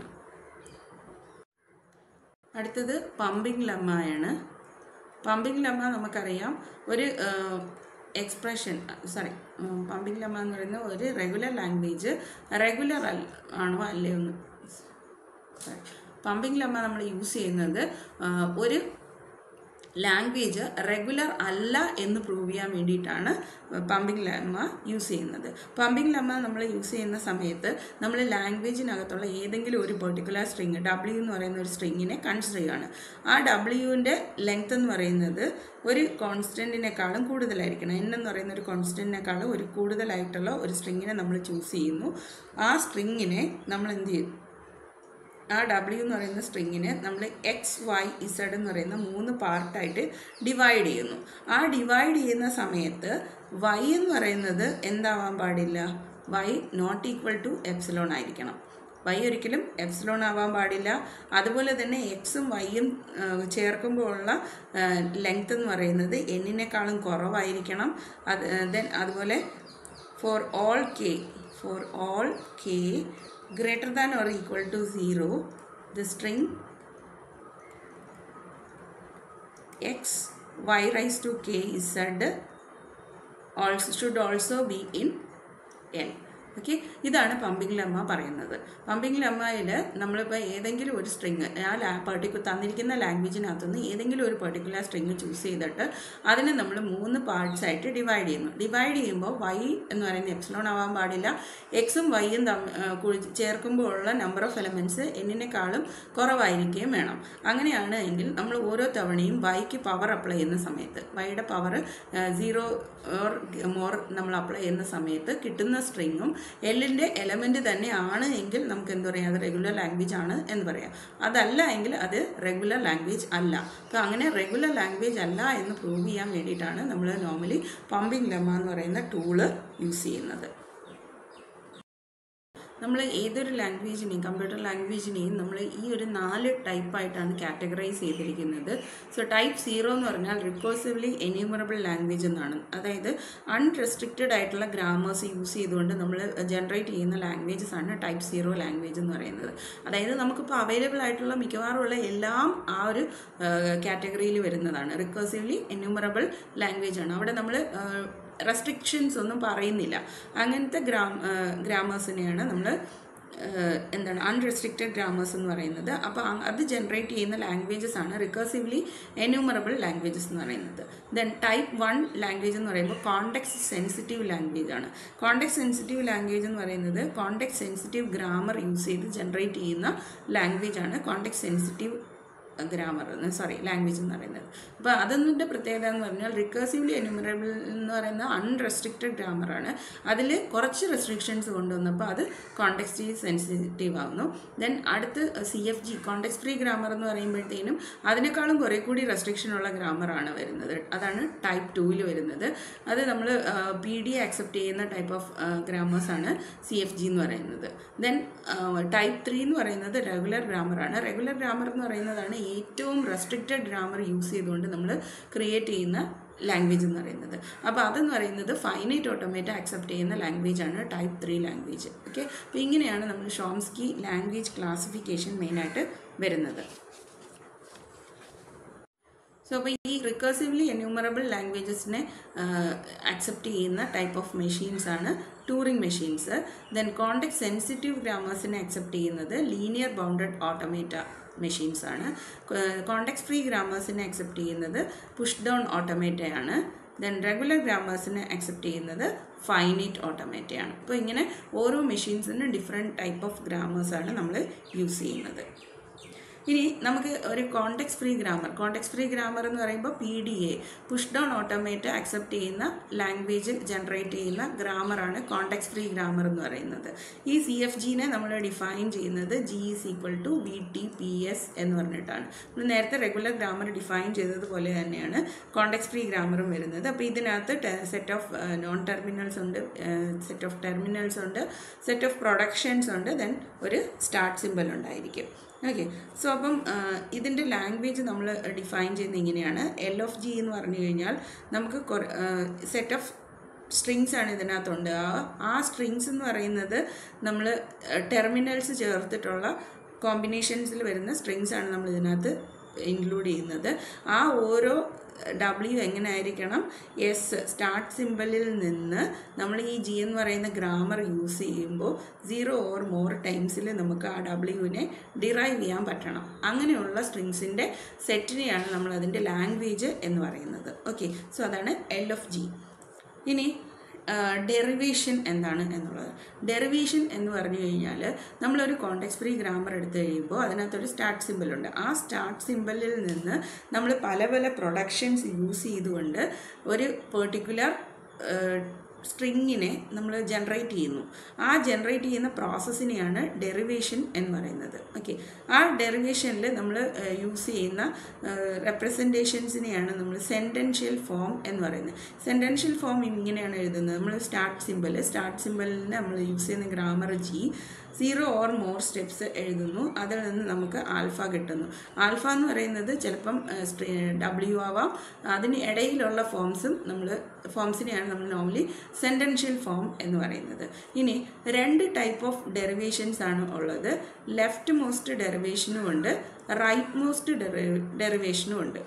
അടുത്തത് പമ്പിംഗ് ലമ്മയാണ് പമ്പിംഗ് ലമ്മ നമുക്കറിയാം ഒരു എക്സ്പ്രഷൻ സോറി പമ്പിംഗ് ലമ്മ എന്ന് പറയുന്ന ഒരു റെഗുലർ ലാംഗ്വേജ് റെഗുലർ ആണോ അല്ലയോ എന്ന് സോറി പമ്പിംഗ് ലമ്മ നമ്മൾ യൂസ് ചെയ്യുന്നത് ആ, ഒരു ലാംഗ്വേജ് റെഗുലർ അല്ല എന്ന് പ്രൂവ് ചെയ്യാൻ വേണ്ടിയിട്ടാണ് പമ്പിംഗ് ലമ്മ യൂസ് ചെയ്യുന്നത് പമ്പിംഗ് ലമ്മ നമ്മൾ യൂസ് ചെയ്യുന്ന സമയത്ത് നമ്മൾ ലാംഗ്വേജിനകത്തുള്ള ഏതെങ്കിലും ഒരു പെർട്ടിക്കുലർ സ്ട്രിങ് ഡബ്ല്യു എന്ന് പറയുന്ന ഒരു സ്ട്രിങ്ങിനെ കൺസിഡർ ചെയ്യുകയാണ് ആ ഡബ്ല്യുവിൻ്റെ ലെങ്ത് എന്ന് പറയുന്നത് ഒരു കോൺസ്റ്റൻറ്റിനേക്കാളും കൂടുതലായിരിക്കണം എൻ എന്ന് പറയുന്ന ഒരു കോൺസ്റ്റൻറ്റിനേക്കാളും ഒരു കൂടുതലായിട്ടുള്ള ഒരു സ്ട്രിങ്ങിനെ നമ്മൾ ചൂസ് ചെയ്യുന്നു ആ സ്ട്രിങ്ങിനെ നമ്മൾ എന്ത് ചെയ്യും ആ ഡബ്ല്യു എന്ന് പറയുന്ന സ്ട്രിങ്ങിനെ നമ്മൾ എക്സ് വൈ ഇസഡ് എന്ന് പറയുന്ന മൂന്ന് പാർട്ടായിട്ട് ഡിവൈഡ് ചെയ്യുന്നു ആ ഡിവൈഡ് ചെയ്യുന്ന സമയത്ത് വൈ എന്ന് പറയുന്നത് എന്താവാൻ പാടില്ല Y not equal to epsilon ആയിരിക്കണം വൈ ഒരിക്കലും എപ്സിലോൺ ആവാൻ പാടില്ല അതുപോലെ തന്നെ എക്സും വൈയും ചേർക്കുമ്പോൾ ഉള്ള ലെങ്ത് എന്ന് പറയുന്നത് എന്നിനേക്കാളും കുറവായിരിക്കണം അത് ദെൻ അതുപോലെ for all K for all K greater than or equal to 0 the string x y raised to k z also should also be in n okay ഇതാണ് പമ്പിംഗ് ലമ്മ പറയുന്നത് പമ്പിംഗ് ലമ്മയിൽ നമ്മളിപ്പോൾ ഏതെങ്കിലും ഒരു സ്ട്രിങ് ആ ലാ പെർട്ടിക്കു തന്നിരിക്കുന്ന ലാംഗ്വേജിനകത്തുനിന്ന് ഏതെങ്കിലും ഒരു പെർട്ടിക്കുലർ സ്ട്രിങ് ചൂസ് ചെയ്തിട്ട് അതിനെ നമ്മൾ മൂന്ന് പാർട്സ് ആയിട്ട് ഡിവൈഡ് ചെയ്യുന്നു ഡിവൈഡ് ചെയ്യുമ്പോൾ വൈ എന്ന് പറയുന്ന എപ്സിലോൺ ആവാൻ പാടില്ല എക്സും വൈയും തമ്മിൽ ചേർക്കുമ്പോൾ ഉള്ള നമ്പർ ഓഫ് എലമെൻറ്റ്സ് എന്നിനേക്കാളും കുറവായിരിക്കുകയും വേണം അങ്ങനെയാണ് എങ്കിൽ നമ്മൾ ഓരോ തവണയും വൈക്ക് പവർ അപ്ലൈ ചെയ്യുന്ന സമയത്ത് വൈയുടെ പവർ സീറോ ഓർ മോർ നമ്മൾ അപ്ലൈ ചെയ്യുന്ന സമയത്ത് കിട്ടുന്ന സ്ട്രിങ്ങും എല്ലിൻ്റെ എലമെൻറ്റ് തന്നെ ആണ് എങ്കിൽ നമുക്ക് എന്ത് പറയാം അത് റെഗുലർ ലാംഗ്വേജ് ആണ് എന്ന് പറയാം അതല്ല എങ്കിൽ അത് റെഗുലർ ലാംഗ്വേജ് അല്ല അപ്പോൾ അങ്ങനെ റെഗുലർ ലാംഗ്വേജ് അല്ല എന്ന് പ്രൂവ് ചെയ്യാൻ വേണ്ടിയിട്ടാണ് നമ്മൾ നോർമലി പമ്പിംഗ് ലെമ്മ എന്ന് പറയുന്ന ടൂള് യൂസ് ചെയ്യുന്നത് നമ്മൾ ഏതൊരു ലാംഗ്വേജിനെയും കമ്പ്യൂട്ടർ ലാംഗ്വേജിനെയും നമ്മൾ ഈ ഒരു നാല് ടൈപ്പായിട്ടാണ് കാറ്റഗറൈസ് ചെയ്തിരിക്കുന്നത് സോ ടൈപ്പ് സീറോ എന്ന് പറഞ്ഞാൽ റിക്കേഴ്സീവ്ലി എന്യൂമറബിൾ ലാംഗ്വേജ് എന്നാണ് അതായത് അൺറെസ്ട്രിക്റ്റഡ് ആയിട്ടുള്ള ഗ്രാമേഴ്സ് യൂസ് ചെയ്തുകൊണ്ട് നമ്മൾ ജനറേറ്റ് ചെയ്യുന്ന ലാംഗ്വേജസ് ആണ് ടൈപ്പ് സീറോ ലാംഗ്വേജ് എന്ന് പറയുന്നത് അതായത് നമുക്കിപ്പോൾ അവൈലബിൾ ആയിട്ടുള്ള മിക്കവാറുമുള്ള എല്ലാം ആ ഒരു കാറ്റഗറിയിൽ വരുന്നതാണ് റിക്കേഴ്സീവ്ലി എന്യൂമറബിൾ ലാംഗ്വേജ് ആണ് അവിടെ നമ്മൾ റെസ്ട്രിക്ഷൻസ് ഒന്നും പറയുന്നില്ല അങ്ങനത്തെ ഗ്രാം ഗ്രാമേഴ്സിനെയാണ് നമ്മൾ എന്താണ് അൺറെസ്ട്രിക്റ്റഡ് ഗ്രാമേഴ്സ് എന്ന് പറയുന്നത് അപ്പോൾ അത് ജനറേറ്റ് ചെയ്യുന്ന ലാംഗ്വേജസ് ആണ് റിക്കേഴ്സീവ്ലി എന്യൂമറബിൾ ലാംഗ്വേജസ് എന്ന് പറയുന്നത് ദെൻ ടൈപ്പ് വൺ ലാംഗ്വേജ് എന്ന് പറയുമ്പോൾ കോണ്ടെക്സ് സെൻസിറ്റീവ് ലാംഗ്വേജ് ആണ് കോണ്ടെക്സ് സെൻസിറ്റീവ് ലാംഗ്വേജ് എന്ന് പറയുന്നത് കോണ്ടെക്സ് സെൻസിറ്റീവ് ഗ്രാമർ യൂസ് ചെയ്ത് ജനറേറ്റ് ചെയ്യുന്ന ലാംഗ്വേജ് ആണ് context sensitive grammar sorry language എന്ന് പറയുന്നത് അപ്പോൾ അതിൻ്റെ പ്രത്യേകത എന്ന് പറഞ്ഞാൽ റിക്കേഴ്സീവ്ലി എന്യൂമറബിൾ എന്ന് പറയുന്ന അൺറെസ്ട്രിക്റ്റഡ് ഗ്രാമറാണ് അതിൽ കുറച്ച് റെസ്ട്രിക്ഷൻസ് കൊണ്ടുവന്നപ്പോൾ അത് കോണ്ടെക്സ്റ്റ് സെൻസിറ്റീവ് ആവുന്നു ദെൻ അടുത്ത് C F G context free grammar എന്ന് പറയുമ്പോഴത്തേനും അതിനേക്കാളും കുറേ കൂടി റെസ്ട്രിക്ഷൻ ഉള്ള ഗ്രാമറാണ് വരുന്നത് അതാണ് ടൈപ്പ് ടൂവിൽ വരുന്നത് അത് നമ്മൾ പി ഡി ആക്സെപ്റ്റ് ചെയ്യുന്ന ടൈപ്പ് ഓഫ് ഗ്രാമേഴ്സാണ് സി എഫ് ജി എന്ന് പറയുന്നത് ദെൻ ടൈപ്പ് ത്രീ എന്ന് പറയുന്നത് റെഗുലർ ഗ്രാമറാണ് റെഗുലർ ഗ്രാമർ എന്ന് പറയുന്നതാണ് ഏറ്റവും റെസ്ട്രിക്റ്റഡ് ഗ്രാമർ യൂസ് ചെയ്തുകൊണ്ട് നമ്മൾ ക്രിയേറ്റ് ചെയ്യുന്ന ലാംഗ്വേജ് എന്ന് പറയുന്നത് അപ്പോൾ അതെന്ന് പറയുന്നത് ഫൈനൈറ്റ് ഓട്ടോമേറ്റ് ആക്സെപ്റ്റ് ചെയ്യുന്ന ലാംഗ്വേജ് ആണ് ടൈപ്പ് ത്രീ ലാംഗ്വേജ് ഓക്കെ അപ്പോൾ ഇങ്ങനെയാണ് നമ്മൾ ഷോംസ്കി ലാംഗ്വേജ് ക്ലാസിഫിക്കേഷൻ മെയിനായിട്ട് വരുന്നത് സോ അപ്പോൾ ഈ റിക്കേഴ്സീവ്ലി എന്യൂമറബിൾ ലാംഗ്വേജസിനെ ആക്സെപ്റ്റ് ചെയ്യുന്ന ടൈപ്പ് ഓഫ് മെഷീൻസ് ആണ് Turing machines then context sensitive ഗ്രാമേഴ്സിനെ ആക്സെപ്റ്റ് ചെയ്യുന്നത് ലീനിയർ ബൗണ്ടഡ് ഓട്ടോമേറ്റ മെഷീൻസ് ആണ് കോണ്ടെക്സ് ഫ്രീ ഗ്രാമേഴ്സിനെ ആക്സെപ്റ്റ് ചെയ്യുന്നത് പുഷ് ഡൗൺ ഓട്ടോമേറ്റയാണ് ദെൻ റെഗുലർ ഗ്രാമേഴ്സിനെ ആക്സെപ്റ്റ് ചെയ്യുന്നത് ഫൈനൈറ്റ് ഓട്ടോമേറ്റയാണ് അപ്പോൾ ഇങ്ങനെ ഓരോ മെഷീൻസിനും ഡിഫറെൻറ്റ് ടൈപ്പ് ഓഫ് ഗ്രാമേഴ്സാണ് നമ്മൾ യൂസ് ചെയ്യുന്നത് ഇനി നമുക്ക് ഒരു context free grammar context free grammar എന്ന് പറയുമ്പോൾ P D A push down automate accept ചെയ്യുന്ന ലാംഗ്വേജ് ജനറേറ്റ് ചെയ്യുന്ന ഗ്രാമറാണ് കോണ്ടെക്സ് ഫ്രീ ഗ്രാമർ എന്ന് പറയുന്നത് ഈ സി എഫ് ജിനെ നമ്മൾ ഡിഫൈൻ ചെയ്യുന്നത് G is equal to V T P S എന്ന് പറഞ്ഞിട്ടാണ് നമ്മൾ നേരത്തെ റെഗുലർ ഗ്രാമർ ഡിഫൈൻ ചെയ്തതുപോലെ തന്നെയാണ് കോണ്ടെക്സ് ഫ്രീ ഗ്രാമറും വരുന്നത് അപ്പോൾ ഇതിനകത്ത് സെറ്റ് ഓഫ് നോൺ ടെർമിനൽസ് ഉണ്ട് സെറ്റ് ഓഫ് ടെർമിനൽസ് ഉണ്ട് സെറ്റ് ഓഫ് പ്രൊഡക്ഷൻസ് ഉണ്ട് ദെൻ ഒരു സ്റ്റാർട്ട് സിമ്പൽ ഉണ്ടായിരിക്കും ഓക്കെ സോ അപ്പം ഇതിൻ്റെ ലാംഗ്വേജ് നമ്മൾ ഡിഫൈൻ ചെയ്യുന്നത് ഇങ്ങനെയാണ് എൽ ഓഫ് ജി എന്ന് പറഞ്ഞു കഴിഞ്ഞാൽ നമുക്ക് സെറ്റ് ഓഫ് സ്ട്രിങ്സ് ആണ് ഇതിനകത്തുണ്ട് ആ ആ സ്ട്രിങ്സ് എന്ന് പറയുന്നത് നമ്മൾ ടെർമിനൽസ് ചേർത്തിട്ടുള്ള കോമ്പിനേഷൻസിൽ വരുന്ന സ്ട്രിങ്സ് ആണ് നമ്മൾ ഇതിനകത്ത് ഇൻക്ലൂഡ് ചെയ്യുന്നത് ആ ഓരോ ഡബ്ല്യു എങ്ങനെ ആയിരിക്കണം എസ് സ്റ്റാർട്ട് സിമ്പലിൽ നിന്ന് നമ്മൾ ഈ ജി എന്ന് പറയുന്ന ഗ്രാമർ യൂസ് ചെയ്യുമ്പോൾ സീറോ ഓർ മോർ ടൈംസിൽ നമുക്ക് ആ ഡബ്ല്യുവിനെ ഡിറൈവ് ചെയ്യാൻ പറ്റണം അങ്ങനെയുള്ള സ്ട്രിങ്സിൻ്റെ സെറ്റിനെയാണ് നമ്മൾ അതിൻ്റെ ലാംഗ്വേജ് എന്ന് പറയുന്നത് ഓക്കെ സോ അതാണ് എൽ ഓഫ് ജി ഇനി ഡെറിവേഷൻ എന്താണ് എന്നുള്ളത് ഡെറിവേഷൻ എന്ന് പറഞ്ഞു കഴിഞ്ഞാൽ നമ്മളൊരു കോണ്ടെക്സ് ഫ്രീ ഗ്രാമർ എടുത്തു കഴിയുമ്പോൾ അതിനകത്തൊരു സ്റ്റാർട്ട് സിമ്പിൾ ഉണ്ട് ആ സ്റ്റാർട്ട് സിമ്പിളിൽ നിന്ന് നമ്മൾ പല പല പ്രൊഡക്ഷൻസ് യൂസ് ചെയ്തുകൊണ്ട് ഒരു പെർട്ടിക്കുലർ സ്ട്രിങ്ങിനെ നമ്മൾ ജനറേറ്റ് ചെയ്യുന്നു ആ ജനറേറ്റ് ചെയ്യുന്ന പ്രോസസ്സിനെയാണ് ഡെറിവേഷൻ എന്ന് പറയുന്നത് ഓക്കെ ആ ഡെറിവേഷനിൽ നമ്മൾ യൂസ് ചെയ്യുന്ന റെപ്രസെൻറ്റേഷൻസിനെയാണ് നമ്മൾ സെൻറ്റൻഷ്യൽ ഫോം എന്ന് പറയുന്നത് സെൻറ്റൻഷ്യൽ ഫോം ഇങ്ങനെയാണ് എഴുതുന്നത് നമ്മൾ സ്റ്റാർട്ട് സിമ്പിൾ സ്റ്റാർട്ട് സിമ്പിളിൽ നമ്മൾ യൂസ് ചെയ്യുന്ന grammar G zero or more steps എഴുതുന്നു അതിൽ നിന്ന് നമുക്ക് ആൽഫ കിട്ടുന്നു ആൽഫ എന്ന് പറയുന്നത് ചിലപ്പം ഡബ്ല്യു ആവാം അതിന് ഇടയിലുള്ള ഫോംസും നമ്മൾ ഫോംസിനെയാണ് നമ്മൾ നോർമലി സെൻറ്റൻഷ്യൽ ഫോം എന്ന് പറയുന്നത് ഇനി രണ്ട് ടൈപ്പ് ഓഫ് ഡെറിവേഷൻസ് ആണ് ഉള്ളത് ലെഫ്റ്റ് മോസ്റ്റ് ഡെറിവേഷനും ഉണ്ട് റൈറ്റ് മോസ്റ്റ് ഡെറിവേഷനും ഉണ്ട്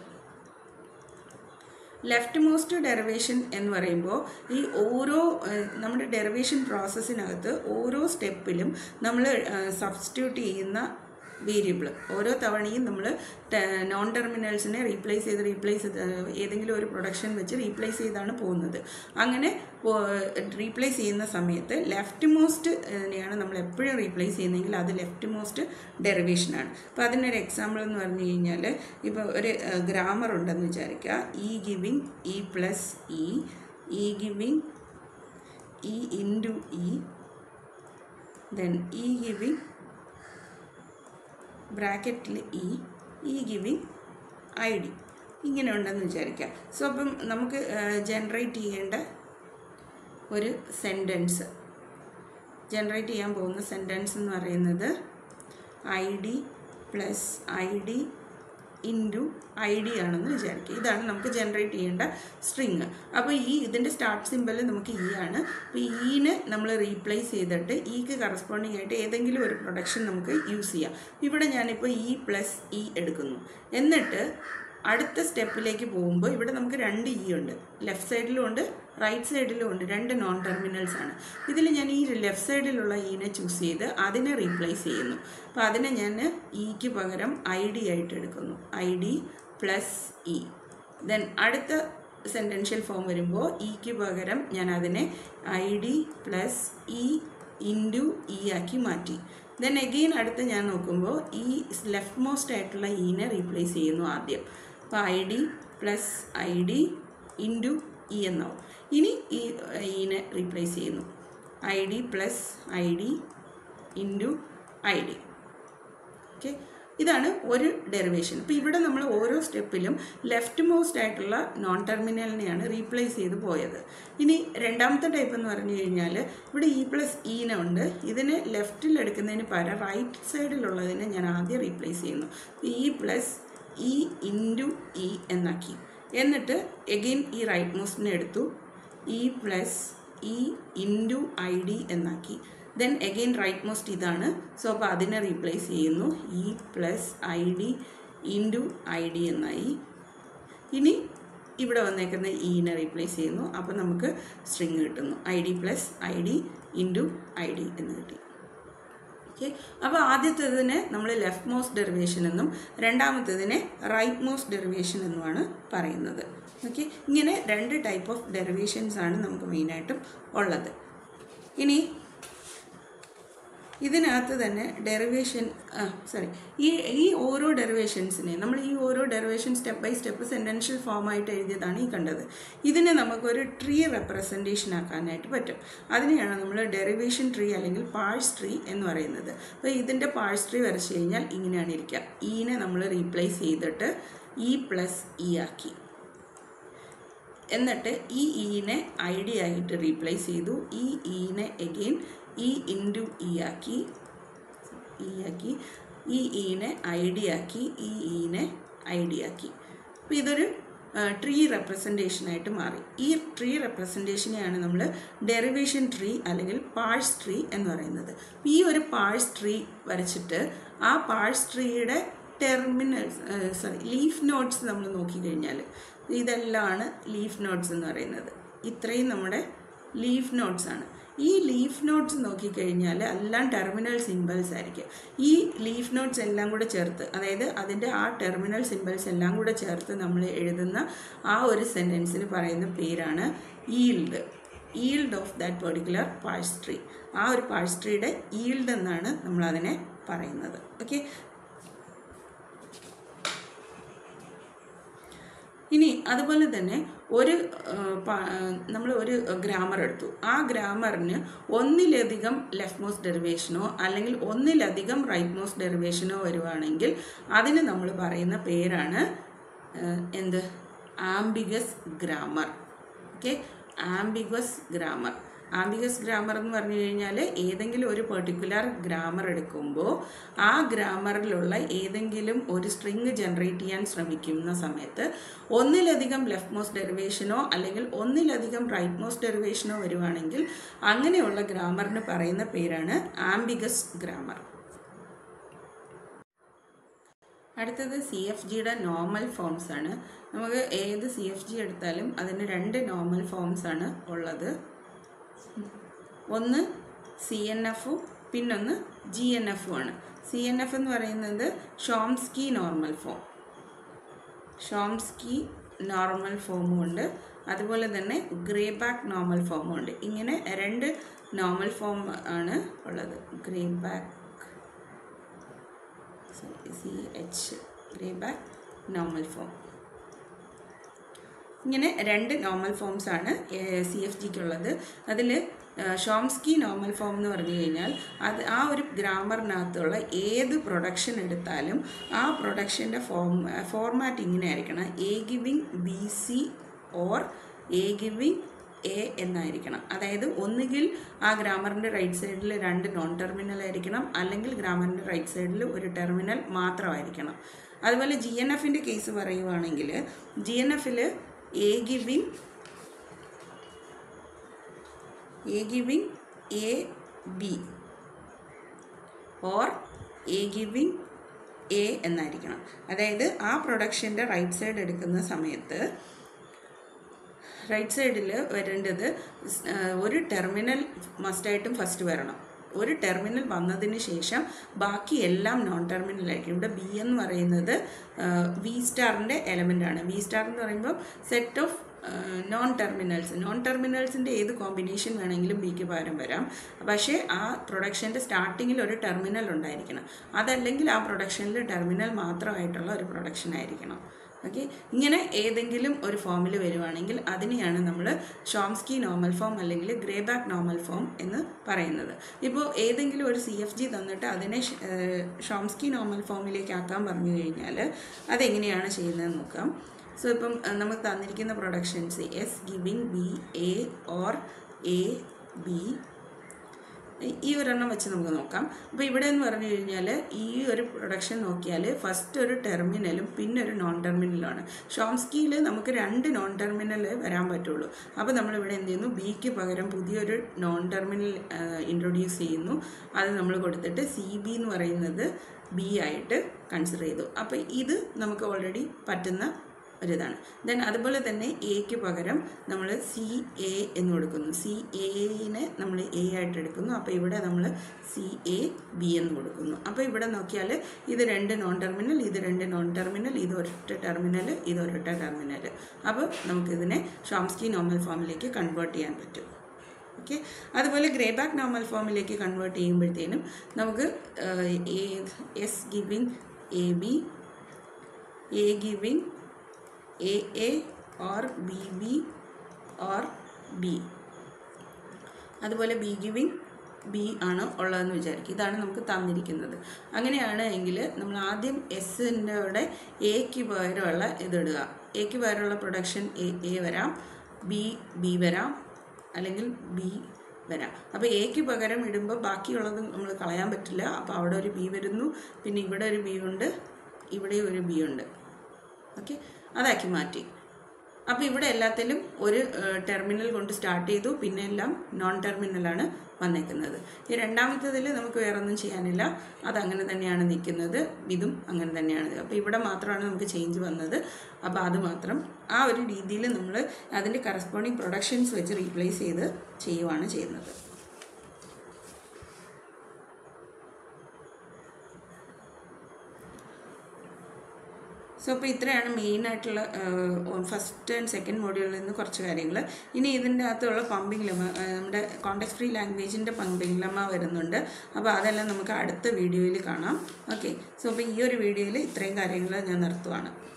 ലെഫ്റ്റ് മോസ്റ്റ് ഡെറിവേഷൻ എന്ന് പറയുമ്പോൾ ഈ ഓരോ നമ്മുടെ ഡെറിവേഷൻ പ്രോസസ്സിനകത്ത് ഓരോ സ്റ്റെപ്പിലും നമ്മൾ സബ്സ്റ്റിറ്റ്യൂട്ട് ചെയ്യുന്ന വേരിയബിൾ ഓരോ തവണയും നമ്മൾ നോൺ ടെർമിനൽസിനെ റീപ്ലേസ് ചെയ്ത് റീപ്ലേസ് ചെയ്ത് ഏതെങ്കിലും ഒരു പ്രൊഡക്ഷൻ വെച്ച് റീപ്ലേസ് ചെയ്താണ് പോകുന്നത് അങ്ങനെ റീപ്ലേസ് ചെയ്യുന്ന സമയത്ത് ലെഫ്റ്റ് മോസ്റ്റ് നെയാണ് നമ്മൾ എപ്പോഴും റീപ്ലേസ് ചെയ്യുന്നതെങ്കിൽ അത് ലെഫ്റ്റ് മോസ്റ്റ് ഡെറിവേഷനാണ് അപ്പോൾ അതിനൊരു എക്സാമ്പിൾ എന്ന് പറഞ്ഞു കഴിഞ്ഞാൽ ഇപ്പോൾ ഒരു ഗ്രാമർ ഉണ്ടെന്ന് വിചാരിക്കുക E giving E plus E E giving E into E then E giving ബ്രാക്കറ്റിൽ E E giving I D ഇങ്ങനെ ഉണ്ടെന്ന് വിചാരിക്കാം സോ അപ്പം നമുക്ക് ജനറേറ്റ് ചെയ്യേണ്ട ഒരു സെൻറ്റൻസ് ജനറേറ്റ് ചെയ്യാൻ പോകുന്ന സെൻറ്റൻസ് എന്ന് പറയുന്നത് I D plus I D into I D ആണെന്ന് വിചാരിക്കുക ഇതാണ് നമുക്ക് ജനറേറ്റ് ചെയ്യേണ്ട സ്ട്രിങ് അപ്പോൾ ഈ ഇതിൻ്റെ സ്റ്റാർട്ട് സിമ്പൽ നമുക്ക് ഇ ആണ് അപ്പോൾ ഈനെ നമ്മൾ റീപ്ലേസ് ചെയ്തിട്ട് ഇക്ക് കറസ്പോണ്ടിങ് ആയിട്ട് ഏതെങ്കിലും ഒരു പ്രൊഡക്ഷൻ നമുക്ക് യൂസ് ചെയ്യാം ഇവിടെ ഞാനിപ്പോൾ ഇ പ്ലസ് ഇ എടുക്കുന്നു എന്നിട്ട് അടുത്ത സ്റ്റെപ്പിലേക്ക് പോകുമ്പോൾ ഇവിടെ നമുക്ക് രണ്ട് ഇ ഉണ്ട് ലെഫ്റ്റ് സൈഡിലും ഉണ്ട് റൈറ്റ് സൈഡിലും ഉണ്ട് രണ്ട് നോൺ ടെർമിനൽസ് ആണ് ഇതിൽ ഞാൻ ഈ ലെഫ്റ്റ് സൈഡിലുള്ള ഈനെ ചൂസ് ചെയ്ത് അതിനെ റീപ്ലേസ് ചെയ്യുന്നു അപ്പോൾ അതിനെ ഞാൻ ഇക്ക് പകരം ഐ ഡി ആയിട്ട് എടുക്കുന്നു I D plus E then അടുത്ത സെൻറ്റൻഷ്യൽ ഫോം വരുമ്പോൾ ഇക്ക് പകരം ഞാൻ അതിനെ I D plus E into E ആക്കി മാറ്റി ദെൻ എഗെയിൻ അടുത്ത് ഞാൻ നോക്കുമ്പോൾ ഈ ലെഫ്റ്റ് മോസ്റ്റ് ആയിട്ടുള്ള ഈനെ റീപ്ലേസ് ചെയ്യുന്നു ആദ്യം അപ്പോൾ I D plus I D into E എന്നാവും ഇനി ഈ ഈനെ റീപ്ലേസ് ചെയ്യുന്നു I D plus I D into I D okay ഇതാണ് ഒരു ഡെറിവേഷൻ ഇപ്പോൾ ഇവിടെ നമ്മൾ ഓരോ സ്റ്റെപ്പിലും ലെഫ്റ്റ് മോസ്റ്റ് ആയിട്ടുള്ള നോൺ ടെർമിനലിനെയാണ് റീപ്ലേസ് ചെയ്ത് പോയത് ഇനി രണ്ടാമത്തെ ടൈപ്പ് എന്ന് പറഞ്ഞു കഴിഞ്ഞാൽ ഇവിടെ ഇ പ്ലസ് ഈന ഉണ്ട് ഇതിന് ലെഫ്റ്റിൽ എടുക്കുന്നതിന് പകരം റൈറ്റ് സൈഡിലുള്ളതിനെ ഞാൻ ആദ്യം റീപ്ലേസ് ചെയ്യുന്നു E plus E into E എന്നാക്കി എന്നിട്ട് എഗെയിൻ ഈ റൈറ്റ് മോസ്റ്റിനെ എടുത്തു E plus E into I D എന്നാക്കി ദെൻ എഗെയിൻ റൈറ്റ് മോസ്റ്റ് ഇതാണ് സോ അപ്പോൾ അതിനെ റീപ്ലേസ് ചെയ്യുന്നു E plus I D into I D എന്നായി ഇനി ഇവിടെ വന്നേക്കുന്ന ഇനെ റീപ്ലേസ് ചെയ്യുന്നു അപ്പോൾ നമുക്ക് സ്ട്രിങ് കിട്ടുന്നു I D plus I D into I D എന്ന് കിട്ടി ഓക്കെ അപ്പോൾ ആദ്യത്തേതിനെ നമ്മൾ ലെഫ്റ്റ് മോസ്റ്റ് ഡെറിവേഷൻ എന്നും രണ്ടാമത്തേതിനെ റൈറ്റ് മോസ്റ്റ് ഡെറിവേഷൻ എന്നുമാണ് പറയുന്നത് ഓക്കെ ഇങ്ങനെ രണ്ട് ടൈപ്പ് ഓഫ് ഡെറിവേഷൻസ് ആണ് നമുക്ക് മെയിനായിട്ടും ഉള്ളത് ഇനി ഇതിനകത്ത് തന്നെ ഡെറിവേഷൻ ആ സോറി ഈ ഈ ഓരോ ഡെറിവേഷൻസിനെ നമ്മൾ ഈ ഓരോ derivation step by step sentential ഫോമായിട്ട് എഴുതിയതാണ് ഈ കണ്ടത് ഇതിനെ നമുക്കൊരു ട്രീ റെപ്രസെൻറ്റേഷൻ ആക്കാനായിട്ട് പറ്റും അതിനെയാണ് നമ്മൾ ഡെറിവേഷൻ ട്രീ അല്ലെങ്കിൽ പാഴ്സ് ട്രീ എന്ന് പറയുന്നത് അപ്പോൾ ഇതിൻ്റെ പാഴ്സ് ട്രീ വരച്ച് കഴിഞ്ഞാൽ ഇങ്ങനെയാണ് ഇരിക്കുക ഈനെ നമ്മൾ റീപ്ലേസ് ചെയ്തിട്ട് ഇ പ്ലസ് ഇ ആക്കി എന്നിട്ട് ഈ ഈനെ ഐ ഡി ആയിട്ട് റീപ്ലേസ് ചെയ്തു ഈ ഈനെ എഗെയിൻ ഇ ഇൻറ്റു ഇ ആക്കി ഇ ആക്കി ഈ ഈനെ ഐ ഡി ആക്കി ഈ ഈനെ ഐ ഡി ആക്കി അപ്പോൾ ഇതൊരു ട്രീ റെപ്രസെൻറ്റേഷനായിട്ട് മാറി ഈ ട്രീ റെപ്രസെൻറ്റേഷനെയാണ് നമ്മൾ ഡെറിവേഷൻ ട്രീ അല്ലെങ്കിൽ പാഴ്സ് ട്രീ എന്ന് പറയുന്നത് ഈ ഒരു പാഴ്സ് ട്രീ വരച്ചിട്ട് ആ പാഴ്സ് ട്രീയുടെ ടെർമിനൽസ് സോറി ലീഫ് നോട്ട്സ് നമ്മൾ നോക്കിക്കഴിഞ്ഞാൽ ഇതെല്ലാമാണ് ലീഫ് നോട്ട്സ് എന്ന് പറയുന്നത് ഇത്രയും നമ്മുടെ ലീഫ് നോട്ട്സ് ആണ് ഈ ലീഫ് നോട്ട്സ് നോക്കിക്കഴിഞ്ഞാൽ എല്ലാം ടെർമിനൽ സിമ്പിൾസ് ആയിരിക്കും ഈ ലീഫ് നോട്ട്സ് എല്ലാം കൂടെ ചേർത്ത് അതായത് അതിൻ്റെ ആ ടെർമിനൽ സിമ്പിൾസ് എല്ലാം കൂടെ ചേർത്ത് നമ്മൾ എഴുതുന്ന ആ ഒരു സെൻറ്റൻസിന് പറയുന്ന പേരാണ് yield yield of that particular parse tree ആ ഒരു പാഴ്സ് ട്രീയുടെ ഈൽഡ് എന്നാണ് നമ്മളതിനെ പറയുന്നത് ഓക്കെ ഇനി അതുപോലെ തന്നെ ഒരു നമ്മൾ ഒരു ഗ്രാമർ എടുത്തു ആ ഗ്രാമറിന് ഒന്നിലധികം ലെഫ്റ്റ് മോസ്റ്റ് ഡെറിവേഷനോ അല്ലെങ്കിൽ ഒന്നിലധികം റൈറ്റ് മോസ്റ്റ് ഡെറിവേഷനോ വരുവാണെങ്കിൽ അതിന് നമ്മൾ പറയുന്ന പേരാണ് എന്ത് ambiguous grammar okay ambiguous grammar ambiguous grammar എന്ന് പറഞ്ഞു കഴിഞ്ഞാൽ ഏതെങ്കിലും ഒരു പെർട്ടിക്കുലർ ഗ്രാമർ എടുക്കുമ്പോൾ ആ ഗ്രാമറിലുള്ള ഏതെങ്കിലും ഒരു സ്ട്രിങ് ജനറേറ്റ് ചെയ്യാൻ ശ്രമിക്കുന്ന സമയത്ത് ഒന്നിലധികം ലെഫ്റ്റ് മോസ്റ്റ് ഡെറിവേഷനോ അല്ലെങ്കിൽ ഒന്നിലധികം റൈറ്റ് മോസ്റ്റ് ഡെറിവേഷനോ വരുവാണെങ്കിൽ അങ്ങനെയുള്ള ഗ്രാമറിന് പറയുന്ന പേരാണ് ആംബിഗസ് ഗ്രാമർ അടുത്തത് സി എഫ് ജിയുടെ നോർമൽ ഫോംസ് ആണ് നമുക്ക് ഏത് സി എഫ് ജി എടുത്താലും അതിന് രണ്ട് നോർമൽ ഫോംസ് ആണ് ഉള്ളത് ഒന്ന് സി എൻ എഫും പിന്നൊന്ന് ജി എൻ എഫും ആണ് സി എൻ എഫ് എന്ന് പറയുന്നത് Chomsky normal form Chomsky normal ഫോമും ഉണ്ട് അതുപോലെ തന്നെ ഗ്രേ ബാക്ക് നോർമൽ ഫോമും ഉണ്ട് ഇങ്ങനെ രണ്ട് നോർമൽ ഫോം ആണ് ഉള്ളത് Greibach C H Greibach normal form ഇങ്ങനെ രണ്ട് നോർമൽ ഫോംസ് ആണ് സി എഫ് ജിക്കുള്ളത് അതിൽ ഷോംസ്കി നോർമൽ ഫോം എന്ന് പറഞ്ഞു കഴിഞ്ഞാൽ അത് ആ ഒരു ഗ്രാമറിനകത്തുള്ള ഏത് പ്രൊഡക്ഷൻ എടുത്താലും ആ പ്രൊഡക്ഷൻ്റെ ഫോം ഫോർമാറ്റ് ഇങ്ങനെ ആയിരിക്കണം A giving B C or A giving A എന്നായിരിക്കണം അതായത് ഒന്നുകിൽ ആ ഗ്രാമറിൻ്റെ റൈറ്റ് സൈഡിൽ രണ്ട് നോൺ ടെർമിനൽ ആയിരിക്കണം അല്ലെങ്കിൽ ഗ്രാമറിൻ്റെ റൈറ്റ് സൈഡിൽ ഒരു ടെർമിനൽ മാത്രമായിരിക്കണം അതുപോലെ ജി എൻ എഫിൻ്റെ കേസ് പറയുവാണെങ്കിൽ ജി എൻ എഫിൽ A giving A giving A B or A giving A എന്നായിരിക്കണം അതായത് ആ പ്രൊഡക്ഷൻ്റെ റൈറ്റ് സൈഡ് എടുക്കുന്ന സമയത്ത് റൈറ്റ് സൈഡിൽ വരേണ്ടത് സ്- ആ, ഒരു ടെർമിനൽ മസ്റ്റായിട്ടും ഫസ്റ്റ് വരണം ഒരു ടെർമിനൽ വന്നതിന് ശേഷം ബാക്കി എല്ലാം നോൺ ടെർമിനൽ ആയിരിക്കും ഇവിടെ ബി എന്ന് പറയുന്നത് വി സ്റ്റാറിൻ്റെ എലമെൻ്റ് ആണ് വി സ്റ്റാർ എന്ന് പറയുമ്പോൾ set of non terminals non ടെർമിനൽസിൻ്റെ ഏത് കോമ്പിനേഷൻ വേണമെങ്കിലും ബിക്ക് പകരം വരാം പക്ഷേ ആ പ്രൊഡക്ഷൻ്റെ സ്റ്റാർട്ടിങ്ങിൽ ഒരു ടെർമിനൽ ഉണ്ടായിരിക്കണം അതല്ലെങ്കിൽ ആ പ്രൊഡക്ഷനിൽ ടെർമിനൽ മാത്രമായിട്ടുള്ള ഒരു പ്രൊഡക്ഷൻ ആയിരിക്കണം ഓക്കെ ഇങ്ങനെ ഏതെങ്കിലും ഒരു ഫോമിൽ വരുവാണെങ്കിൽ അതിനെയാണ് നമ്മൾ ഷോംസ്കി നോർമൽ ഫോം അല്ലെങ്കിൽ ഗ്രേ ബാക്ക് നോർമൽ ഫോം എന്ന് പറയുന്നത് ഇപ്പോൾ ഏതെങ്കിലും ഒരു സി എഫ് ജി തന്നിട്ട് അതിനെ ഷ- ഏഹ് ഷോംസ്കി നോർമൽ ഫോമിലേക്ക് ആക്കാൻ പറഞ്ഞു കഴിഞ്ഞാൽ അതെങ്ങനെയാണ് ചെയ്യുന്നതെന്ന് നോക്കാം സോ ഇപ്പം അഹ് നമുക്ക് തന്നിരിക്കുന്ന productions S giving B A or A B ഈ ഒരെണ്ണം വെച്ച് നമുക്ക് നോക്കാം അപ്പോൾ ഇവിടെ എന്ന് പറഞ്ഞു കഴിഞ്ഞാൽ ഈ ഒരു പ്രൊഡക്ഷൻ നോക്കിയാൽ ഫസ്റ്റ് ഒരു ടെർമിനലും പിന്നെ ഒരു നോൺ ടെർമിനലുമാണ് ഷോംസ്കിയിൽ നമുക്ക് രണ്ട് നോൺ ടെർമിനൽ വരാൻ പറ്റുള്ളൂ അപ്പോൾ നമ്മളിവിടെ എന്ത് ചെയ്യുന്നു ബിക്ക് പകരം പുതിയൊരു നോൺ ടെർമിനൽ ഇൻട്രൊഡ്യൂസ് ചെയ്യുന്നു അത് നമ്മൾ കൊടുത്തിട്ട് സി ബി എന്ന് പറയുന്നത് ബി ആയിട്ട് കൺസിഡർ ചെയ്തു അപ്പോൾ ഇത് നമുക്ക് ഓൾറെഡി പറ്റുന്ന ഒരിതാണ് ദെൻ അതുപോലെ തന്നെ എക്ക് പകരം നമ്മൾ സി എ എന്ന് കൊടുക്കുന്നു സി എനെ നമ്മൾ എ ആയിട്ട് എടുക്കുന്നു അപ്പോൾ ഇവിടെ നമ്മൾ സി എ ബി എന്ന് കൊടുക്കുന്നു അപ്പോൾ ഇവിടെ നോക്കിയാൽ ഇത് രണ്ട് നോൺ ടെർമിനൽ ഇത് രണ്ട് നോൺ ടെർമിനൽ ഇത് ഒരൊറ്റ ടെർമിനൽ ഇത് ഒരൊറ്റ ടെർമിനൽ അപ്പോൾ നമുക്കിതിനെ ഷോംസ്കി നോർമൽ ഫോമിലേക്ക് കൺവേർട്ട് ചെയ്യാൻ പറ്റും ഓക്കെ അതുപോലെ ഗ്രേ ബാക്ക് നോർമൽ ഫോമിലേക്ക് കൺവേർട്ട് ചെയ്യുമ്പോഴത്തേനും നമുക്ക് S giving A B A giving A A or B B or B അതുപോലെ ബി ഗിവിങ് ബി ആണ് ഉള്ളതെന്ന് വിചാരിക്കും ഇതാണ് നമുക്ക് തന്നിരിക്കുന്നത് അങ്ങനെയാണ് എങ്കിൽ നമ്മൾ ആദ്യം എസിൻ്റെ അവിടെ എക്ക് പകരമുള്ള ഇതിടുക എക്ക് പകരമുള്ള പ്രൊഡക്ഷൻ എ എ വരാം ബി ബി വരാം അല്ലെങ്കിൽ ബി വരാം അപ്പോൾ എക്ക് പകരം ഇടുമ്പോൾ ബാക്കിയുള്ളത് നമ്മൾ കളയാൻ പറ്റില്ല അപ്പോൾ അവിടെ ഒരു ബി വരുന്നു പിന്നെ ഇവിടെ ഒരു ബി ഉണ്ട് ഇവിടെ ഒരു ബി ഉണ്ട് ഓക്കെ അതാക്കി മാറ്റി അപ്പോൾ ഇവിടെ എല്ലാത്തിലും ഒരു ടെർമിനൽ കൊണ്ട് സ്റ്റാർട്ട് ചെയ്തു പിന്നെ എല്ലാം നോൺ ടെർമിനലാണ് വന്നേക്കുന്നത് ഈ രണ്ടാമത്തേതിൽ നമുക്ക് വേറെ ഒന്നും ചെയ്യാനില്ല അതങ്ങനെ തന്നെയാണ് നിൽക്കുന്നത് ഇതും അങ്ങനെ തന്നെയാണ് അപ്പോൾ ഇവിടെ മാത്രമാണ് നമുക്ക് ചേഞ്ച് വന്നത് അപ്പോൾ അത് മാത്രം ആ ഒരു രീതിയിൽ നമ്മൾ അതിൻ്റെ കറസ്പോണ്ടിങ് പ്രൊഡക്ഷൻസ് വെച്ച് റീപ്ലേസ് ചെയ്ത് ചെയ്യുവാണ് ചെയ്യുന്നത് സോ അപ്പോൾ ഇത്രയാണ് മെയിനായിട്ടുള്ള ഫസ്റ്റ് ആൻഡ് സെക്കൻഡ് മോഡ്യൂളിൽ നിന്ന് കുറച്ച് കാര്യങ്ങൾ ഇനി ഇതിൻ്റെ അകത്തുള്ള പമ്പിംഗ് ലമ ആ, നമ്മുടെ കോണ്ടെക്സ്റ്റ് ഫ്രീ ലാംഗ്വേജിൻ്റെ പമ്പിംഗ് ലമ വരുന്നുണ്ട് അപ്പോൾ അതെല്ലാം നമുക്ക് അടുത്ത വീഡിയോയിൽ കാണാം ഓക്കെ സോ അപ്പോൾ ഈ ഒരു വീഡിയോയിൽ ഇത്രയും കാര്യങ്ങൾ ഞാൻ നിർത്തുവാണ്